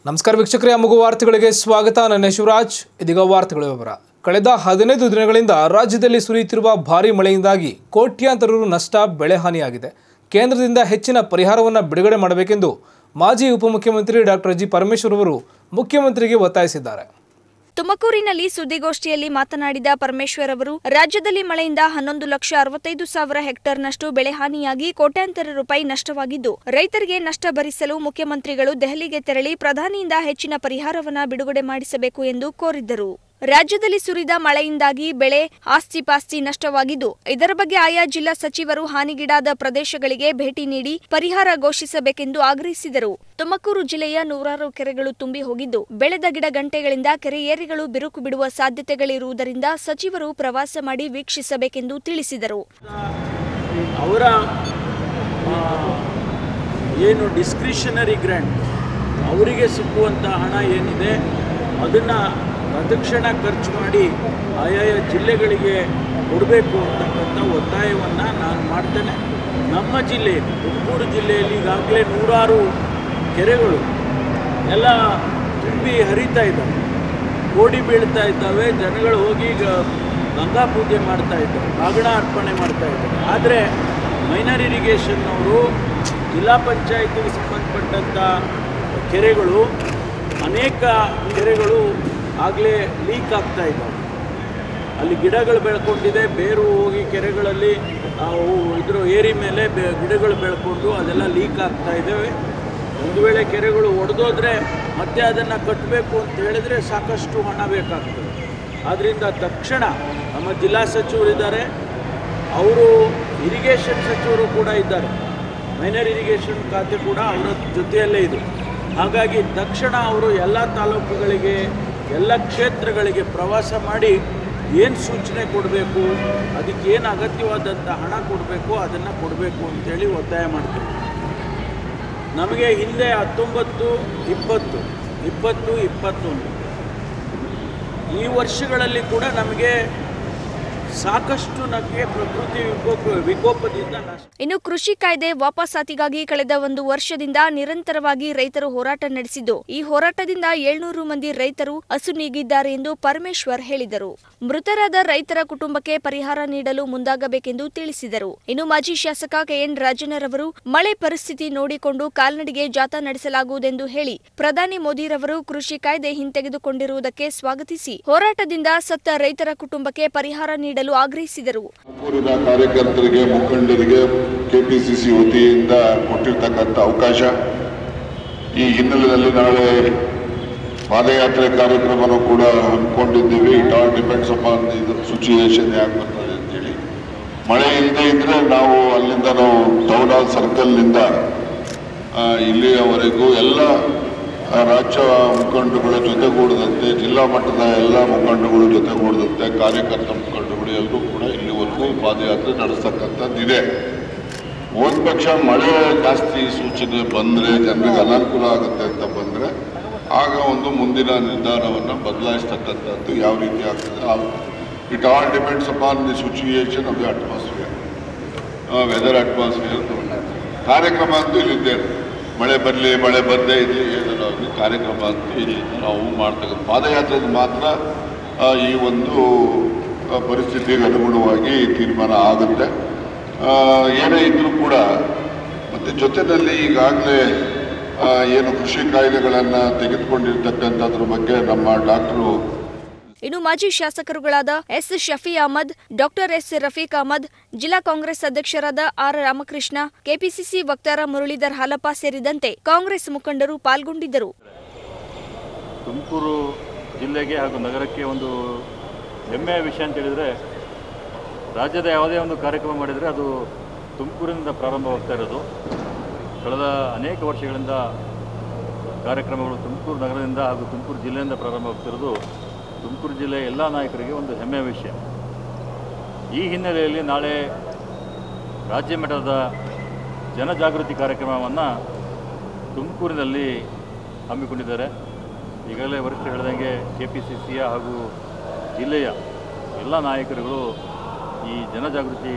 ನಮಸ್ಕಾರ ವೀಕ್ಷಕರೇ ಅಮುಗು ವಾರ್ತೆಗಳಿಗೆ ಸ್ವಾಗತ ನನ್ನ ಶಿವರಾಜ್ ಇದೀಗ ವಾರ್ತೆಗಳ ವಿವರ ಕಳೆದ ಹದಿನೈದು ದಿನಗಳಿಂದ ರಾಜ್ಯದಲ್ಲಿ ಸುರಿಯುತ್ತಿರುವ ಭಾರೀ ಮಳೆಯಿಂದಾಗಿ ಕೋಟ್ಯಾಂತರ ರು ನಷ್ಟ ಬೆಳೆ ಹಾನಿಯಾಗಿದೆ ಕೇಂದ್ರದಿಂದ ಹೆಚ್ಚಿನ ಪರಿಹಾರವನ್ನು ಬಿಡುಗಡೆ ಮಾಡಬೇಕೆಂದು ಮಾಜಿ ಉಪಮುಖ್ಯಮಂತ್ರಿ ಡಾಕ್ಟರ್ ಜಿ ಪರಮೇಶ್ವರ್ ಅವರು ಮುಖ್ಯಮಂತ್ರಿಗೆ ಒತ್ತಾಯಿಸಿದ್ದಾರೆ ತುಮಕೂರಿನಲ್ಲಿ ಸುದ್ದಿಗೋಷ್ಠಿಯಲ್ಲಿ ಮಾತನಾಡಿದ ಪರಮೇಶ್ವರ್ ಅವರು ರಾಜ್ಯದಲ್ಲಿ ಮಳೆಯಿಂದ ಹನ್ನೊಂದು ಲಕ್ಷ ಅರವತ್ತೈದು ಸಾವಿರ ಹೆಕ್ಟೇರ್ನಷ್ಟು ಬೆಳೆ ಹಾನಿಯಾಗಿ ಕೋಟ್ಯಾಂತರ ರೂಪಾಯಿ ನಷ್ಟವಾಗಿದ್ದು ರೈತರಿಗೆ ನಷ್ಟ ಭರಿಸಲು ಮುಖ್ಯಮಂತ್ರಿಗಳು ದೆಹಲಿಗೆ ತೆರಳಿ ಪ್ರಧಾನಿಯಿಂದ ಹೆಚ್ಚಿನ ಪರಿಹಾರವನ್ನ ಬಿಡುಗಡೆ ಮಾಡಿಸಬೇಕು ಎಂದು ಕೋರಿದ್ದರು ರಾಜ್ಯದಲ್ಲಿ ಸುರಿದ ಮಳೆಯಿಂದಾಗಿ ಬೆಳೆ ಆಸ್ತಿ ಪಾಸ್ತಿ ನಷ್ಟವಾಗಿದ್ದು ಇದರ ಬಗ್ಗೆ ಆಯಾ ಜಿಲ್ಲಾ ಸಚಿವರು ಹಾನಿಗೀಡಾದ ಪ್ರದೇಶಗಳಿಗೆ ಭೇಟಿ ನೀಡಿ ಪರಿಹಾರ ಘೋಷಿಸಬೇಕೆಂದು ಆಗ್ರಹಿಸಿದರು ತುಮಕೂರು ಜಿಲ್ಲೆಯ ನೂರಾರು ಕೆರೆಗಳು ತುಂಬಿ ಹೋಗಿದ್ದು ಬೆಳೆದ ಗಿಡ ಗಂಟೆಗಳಿಂದ ಕೆರೆ ಏರಿಗಳು ಬಿರುಕು ಬಿಡುವ ಸಾಧ್ಯತೆಗಳಿರುವುದರಿಂದ ಸಚಿವರು ಪ್ರವಾಸ ಮಾಡಿ ವೀಕ್ಷಿಸಬೇಕೆಂದು ತಿಳಿಸಿದರು ಅವರ ಆ, ಏನು ಡಿಸ್ಕ್ರಿಷನರಿ ಗ್ರ್ಯಾಂಟ್ ಅವರಿಗೆ ಸಿಕ್ಕುವಂಥ ಹಣ ಏನಿದೆ ಅದನ್ನು ಪ್ರದಕ್ಷಿಣ ಖರ್ಚು ಮಾಡಿ ಆಯಾಯ ಜಿಲ್ಲೆಗಳಿಗೆ ಕೊಡಬೇಕು ಅಂತಕ್ಕಂಥ ಒತ್ತಾಯವನ್ನು ನಾನು ಮಾಡ್ತೇನೆ ನಮ್ಮ ಜಿಲ್ಲೆಯಲ್ಲಿ ತುಮಕೂರು ಜಿಲ್ಲೆಯಲ್ಲಿ ಈಗಾಗಲೇ ನೂರಾರು ಕೆರೆಗಳು ಎಲ್ಲ ತುಂಬಿ ಹರಿತಾ ಇದ್ದಾವೆ ಕೋಡಿ ಬೀಳ್ತಾ ಇದ್ದಾವೆ ಜನಗಳು ಹೋಗಿ ಈಗ ಗಂಗಾ ಪೂಜೆ ಮಾಡ್ತಾ ಇದ್ದಾರೆ ಬಾಗಣ ಅರ್ಪಣೆ ಮಾಡ್ತಾ ಇದ್ದಾರೆ ಆದರೆ ಮೈನರ್ ಇರಿಗೇಷನ್ ಅವರು ಜಿಲ್ಲಾ ಪಂಚಾಯತಿಗೆ ಸಂಬಂಧಪಟ್ಟಂಥ ಕೆರೆಗಳು ಅನೇಕ ಕೆರೆಗಳು ಆಗಲೇ ಲೀಕ್ ಆಗ್ತಾ ಇದ್ದಾವೆ ಅಲ್ಲಿ ಗಿಡಗಳು ಬೆಳ್ಕೊಂಡಿದೆ ಬೇರು ಹೋಗಿ ಕೆರೆಗಳಲ್ಲಿ ಅವು ಇದ್ರ ಏರಿ ಮೇಲೆ ಬೆ ಗಿಡಗಳು ಬೆಳ್ಕೊಂಡು ಅದೆಲ್ಲ ಲೀಕ್ ಆಗ್ತಾ ಇದ್ದಾವೆ ಒಂದು ವೇಳೆ ಕೆರೆಗಳು ಒಡೆದೋದ್ರೆ ಮತ್ತೆ ಅದನ್ನು ಕಟ್ಟಬೇಕು ಅಂತ ಹೇಳಿದ್ರೆ ಸಾಕಷ್ಟು ಹಣ ಬೇಕಾಗ್ತದೆ ಆದ್ದರಿಂದ ತಕ್ಷಣ ನಮ್ಮ ಜಿಲ್ಲಾ ಸಚಿವರಿದ್ದಾರೆ ಅವರು ಇರಿಗೇಷನ್ ಸಚಿವರು ಕೂಡ ಇದ್ದಾರೆ ಮೈನರ್ ಇರಿಗೇಷನ್ ಖಾತೆ ಕೂಡ ಅವರ ಜೊತೆಯಲ್ಲೇ ಇದೆ ಹಾಗಾಗಿ ತಕ್ಷಣ ಅವರು ಎಲ್ಲ ತಾಲೂಕುಗಳಿಗೆ ಎಲ್ಲ ಕ್ಷೇತ್ರಗಳಿಗೆ ಪ್ರವಾಸ ಮಾಡಿ ಏನು ಸೂಚನೆ ಕೊಡಬೇಕು ಅದಕ್ಕೆ ಏನು ಅಗತ್ಯವಾದಂಥ ಹಣ ಕೊಡಬೇಕು ಅದನ್ನು ಕೊಡಬೇಕು ಅಂತೇಳಿ ಒತ್ತಾಯ ಮಾಡ್ತೀವಿ ನಮಗೆ ಹಿಂದೆ ಹತ್ತೊಂಬತ್ತು ಇಪ್ಪತ್ತು ಇಪ್ಪತ್ತು ಇಪ್ಪತ್ತೊಂದು ಈ ವರ್ಷಗಳಲ್ಲಿ ಕೂಡ ನಮಗೆ ಸಾಕಷ್ಟು ನಮಗೆ ಪ್ರಕೃತಿ ವಿಕೋಪ ವಿಕೋಪದಿಂದ ನಷ್ಟ ಇನ್ನು ಕೃಷಿ ಕಾಯ್ದೆ ವಾಪಸಾತಿಗಾಗಿ ಕಳೆದ ಒಂದು ವರ್ಷದಿಂದ ನಿರಂತರವಾಗಿ ರೈತರು ಹೋರಾಟ ನಡೆಸಿದ್ದು ಈ ಹೋರಾಟದಿಂದ ಏಳ್ನೂರು ಮಂದಿ ರೈತರು ಅಸುನೀಗಿದ್ದಾರೆ ಎಂದು ಪರಮೇಶ್ವರ್ ಹೇಳಿದರು ಮೃತರಾದ ರೈತರ ಕುಟುಂಬಕ್ಕೆ ಪರಿಹಾರ ನೀಡಲು ಮುಂದಾಗಬೇಕೆಂದು ತಿಳಿಸಿದರು ಇನ್ನು ಮಾಜಿ ಶಾಸಕ ಕೆಎನ್ ರಾಜನರವರು ಮಳೆ ಪರಿಸ್ಥಿತಿ ನೋಡಿಕೊಂಡು ಕಾಲ್ನಡಿಗೆ ಜಾಥಾ ನಡೆಸಲಾಗುವುದೆಂದು ಹೇಳಿ ಪ್ರಧಾನಿ ಮೋದಿರವರು ಕೃಷಿ ಕಾಯ್ದೆ ಹಿಂತೆಗೆದುಕೊಂಡಿರುವುದಕ್ಕೆ ಸ್ವಾಗತಿಸಿ ಹೋರಾಟದಿಂದ ಸತ್ತ ರೈತರ ಕುಟುಂಬಕ್ಕೆ ಪರಿಹಾರ ನೀಡಲು ಆಗ್ರಹಿಸಿದರು ಊರಿನ ಕಾರ್ಯಕರ್ತರಿಗೆ ಮುಖಂಡರಿಗೆ ಕೆಪಿಸಿಸಿ ವತಿಯಿಂದ ಕೊಟ್ಟಿರ್ತಕ್ಕಂಥ ಅವಕಾಶ ಈ ಹಿನ್ನೆಲೆಯಲ್ಲಿ ನಾಳೆ ಪಾದಯಾತ್ರೆ ಕಾರ್ಯಕ್ರಮನೂ ಕೂಡ ಹಮ್ಮಿಕೊಂಡಿದ್ದೀವಿ ಇಟ್ ಆಲ್ ಡಿಪೆಂಡ್ಸ್ ಅಪಾನ್ ಇದು ಸಿಚುಯೇಷನ್ ಯಾಕೆ ಬರ್ತದೆ ಅಂತೇಳಿ ಮಳೆ ಇಲ್ಲದೆ ಇದ್ರೆ ನಾವು ಅಲ್ಲಿಂದ ನಾವು ಟೌನ್ ಹಾಲ್ ಸರ್ಕಲ್ನಿಂದ ಆ, ಇಲ್ಲಿಯವರೆಗೂ ಎಲ್ಲ ಆ, ರಾಜ್ಯ ಮುಖಂಡರುಗಳ ಜೊತೆಗೂಡದಂತೆ ಜಿಲ್ಲಾ ಮಟ್ಟದ ಎಲ್ಲ ಮುಖಂಡರುಗಳು ಜೊತೆಗೂಡದಂತೆ ಕಾರ್ಯಕರ್ತ ಮುಖಂಡರುಗಳು ಎಲ್ಲರೂ ಕೂಡ ಇಲ್ಲಿವರೆಗೂ ಪಾದಯಾತ್ರೆ ನಡೆಸ್ತಕ್ಕಂಥದ್ದಿದೆ ಒಂದು ಪಕ್ಷ ಮಳೆ ಜಾಸ್ತಿ ಸೂಚನೆ ಬಂದರೆ ಜನರಿಗೆ ಅನಾನುಕೂಲ ಆಗುತ್ತೆ ಅಂತ ಬಂದರೆ ಆಗ ಒಂದು ಮುಂದಿನ ನಿರ್ಧಾರವನ್ನು ಬದಲಾಯಿಸ್ತಕ್ಕಂಥದ್ದು ಯಾವ ರೀತಿ ಆಗ್ತದೆ it all depends upon the situation of the atmosphere weather atmosphere ಕಾರ್ಯಕ್ರಮ ಅಂತೂ ಇಲ್ಲಿದ್ದೇ ಮಳೆ ಬರಲಿ ಮಳೆ ಬರದೇ ಇರಲಿ ಏನಾದ್ರು ಆಗಲಿ ಕಾರ್ಯಕ್ರಮ ಅಂತೂ ಇಲ್ಲಿ ನಾವು ಮಾಡ್ತಕ್ಕಂಥ ಪಾದಯಾತ್ರೆಗೆ ಮಾತ್ರ ಆ, ಈ ಒಂದು ಆ, ಪರಿಸ್ಥಿತಿಗೆ ಅನುಗುಣವಾಗಿ ತೀರ್ಮಾನ ಆಗುತ್ತೆ ಆ, ಏನೇ ಇದ್ರೂ ಕೂಡ ಮತ್ತು ಜೊತೆಯಲ್ಲಿ ಈಗಾಗಲೇ ಆ, ಏನು ಕೃಷಿ ಕಾಯ್ದೆಗಳನ್ನು ತೆಗೆದುಕೊಂಡಿರ್ತಕ್ಕಂಥದ್ರ ಬಗ್ಗೆ ನಮ್ಮ ಡಾಕ್ಟ್ರು ಇನ್ನು ಮಾಜಿ ಶಾಸಕರುಗಳಾದ S Shafi Ahmed doctor S Rafiq Ahmed ಜಿಲ್ಲಾ ಕಾಂಗ್ರೆಸ್ ಅಧ್ಯಕ್ಷರಾದ ಆರ್ ರಾಮಕೃಷ್ಣ ಕೆಪಿಸಿಸಿ ವಕ್ತಾರ ಮುರಳೀಧರ್ ಹಾಲಪ್ಪ ಸೇರಿದಂತೆ ಕಾಂಗ್ರೆಸ್ ಮುಖಂಡರು ಪಾಲ್ಗೊಂಡಿದ್ದರು ತುಮಕೂರು ಜಿಲ್ಲೆಗೆ ಹಾಗೂ ನಗರಕ್ಕೆ ಒಂದು ಹೆಮ್ಮೆಯ ವಿಷಯ ಅಂತ ಹೇಳಿದರೆ ರಾಜ್ಯದ ಯಾವುದೇ ಒಂದು ಕಾರ್ಯಕ್ರಮ ಮಾಡಿದರೆ ಅದು ತುಮಕೂರಿನಿಂದ ಪ್ರಾರಂಭವಾಗ್ತಾ ಇರೋದು ಕಳೆದ ಅನೇಕ ವರ್ಷಗಳಿಂದ ಕಾರ್ಯಕ್ರಮಗಳು ತುಮಕೂರು ನಗರದಿಂದ ಹಾಗೂ ತುಮಕೂರು ಜಿಲ್ಲೆಯಿಂದ ಪ್ರಾರಂಭವಾಗ್ತಿರೋದು ತುಮಕೂರು ಜಿಲ್ಲೆಯ ಎಲ್ಲ ನಾಯಕರಿಗೆ ಒಂದು ಹೆಮ್ಮೆಯ ವಿಷಯ ಈ ಹಿನ್ನೆಲೆಯಲ್ಲಿ ನಾಳೆ ರಾಜ್ಯ ಮಟ್ಟದ ಜನಜಾಗೃತಿ ಕಾರ್ಯಕ್ರಮವನ್ನು ತುಮಕೂರಿನಲ್ಲಿ ಹಮ್ಮಿಕೊಂಡಿದ್ದಾರೆ ಈಗಾಗಲೇ ವರಿಷ್ಠರು ಹೇಳಿದಂಗೆ ಕೆ ಪಿ ಸಿ ಸಿಯ ಹಾಗೂ ಜಿಲ್ಲೆಯ ಎಲ್ಲ ನಾಯಕರುಗಳು ಈ ಜನಜಾಗೃತಿ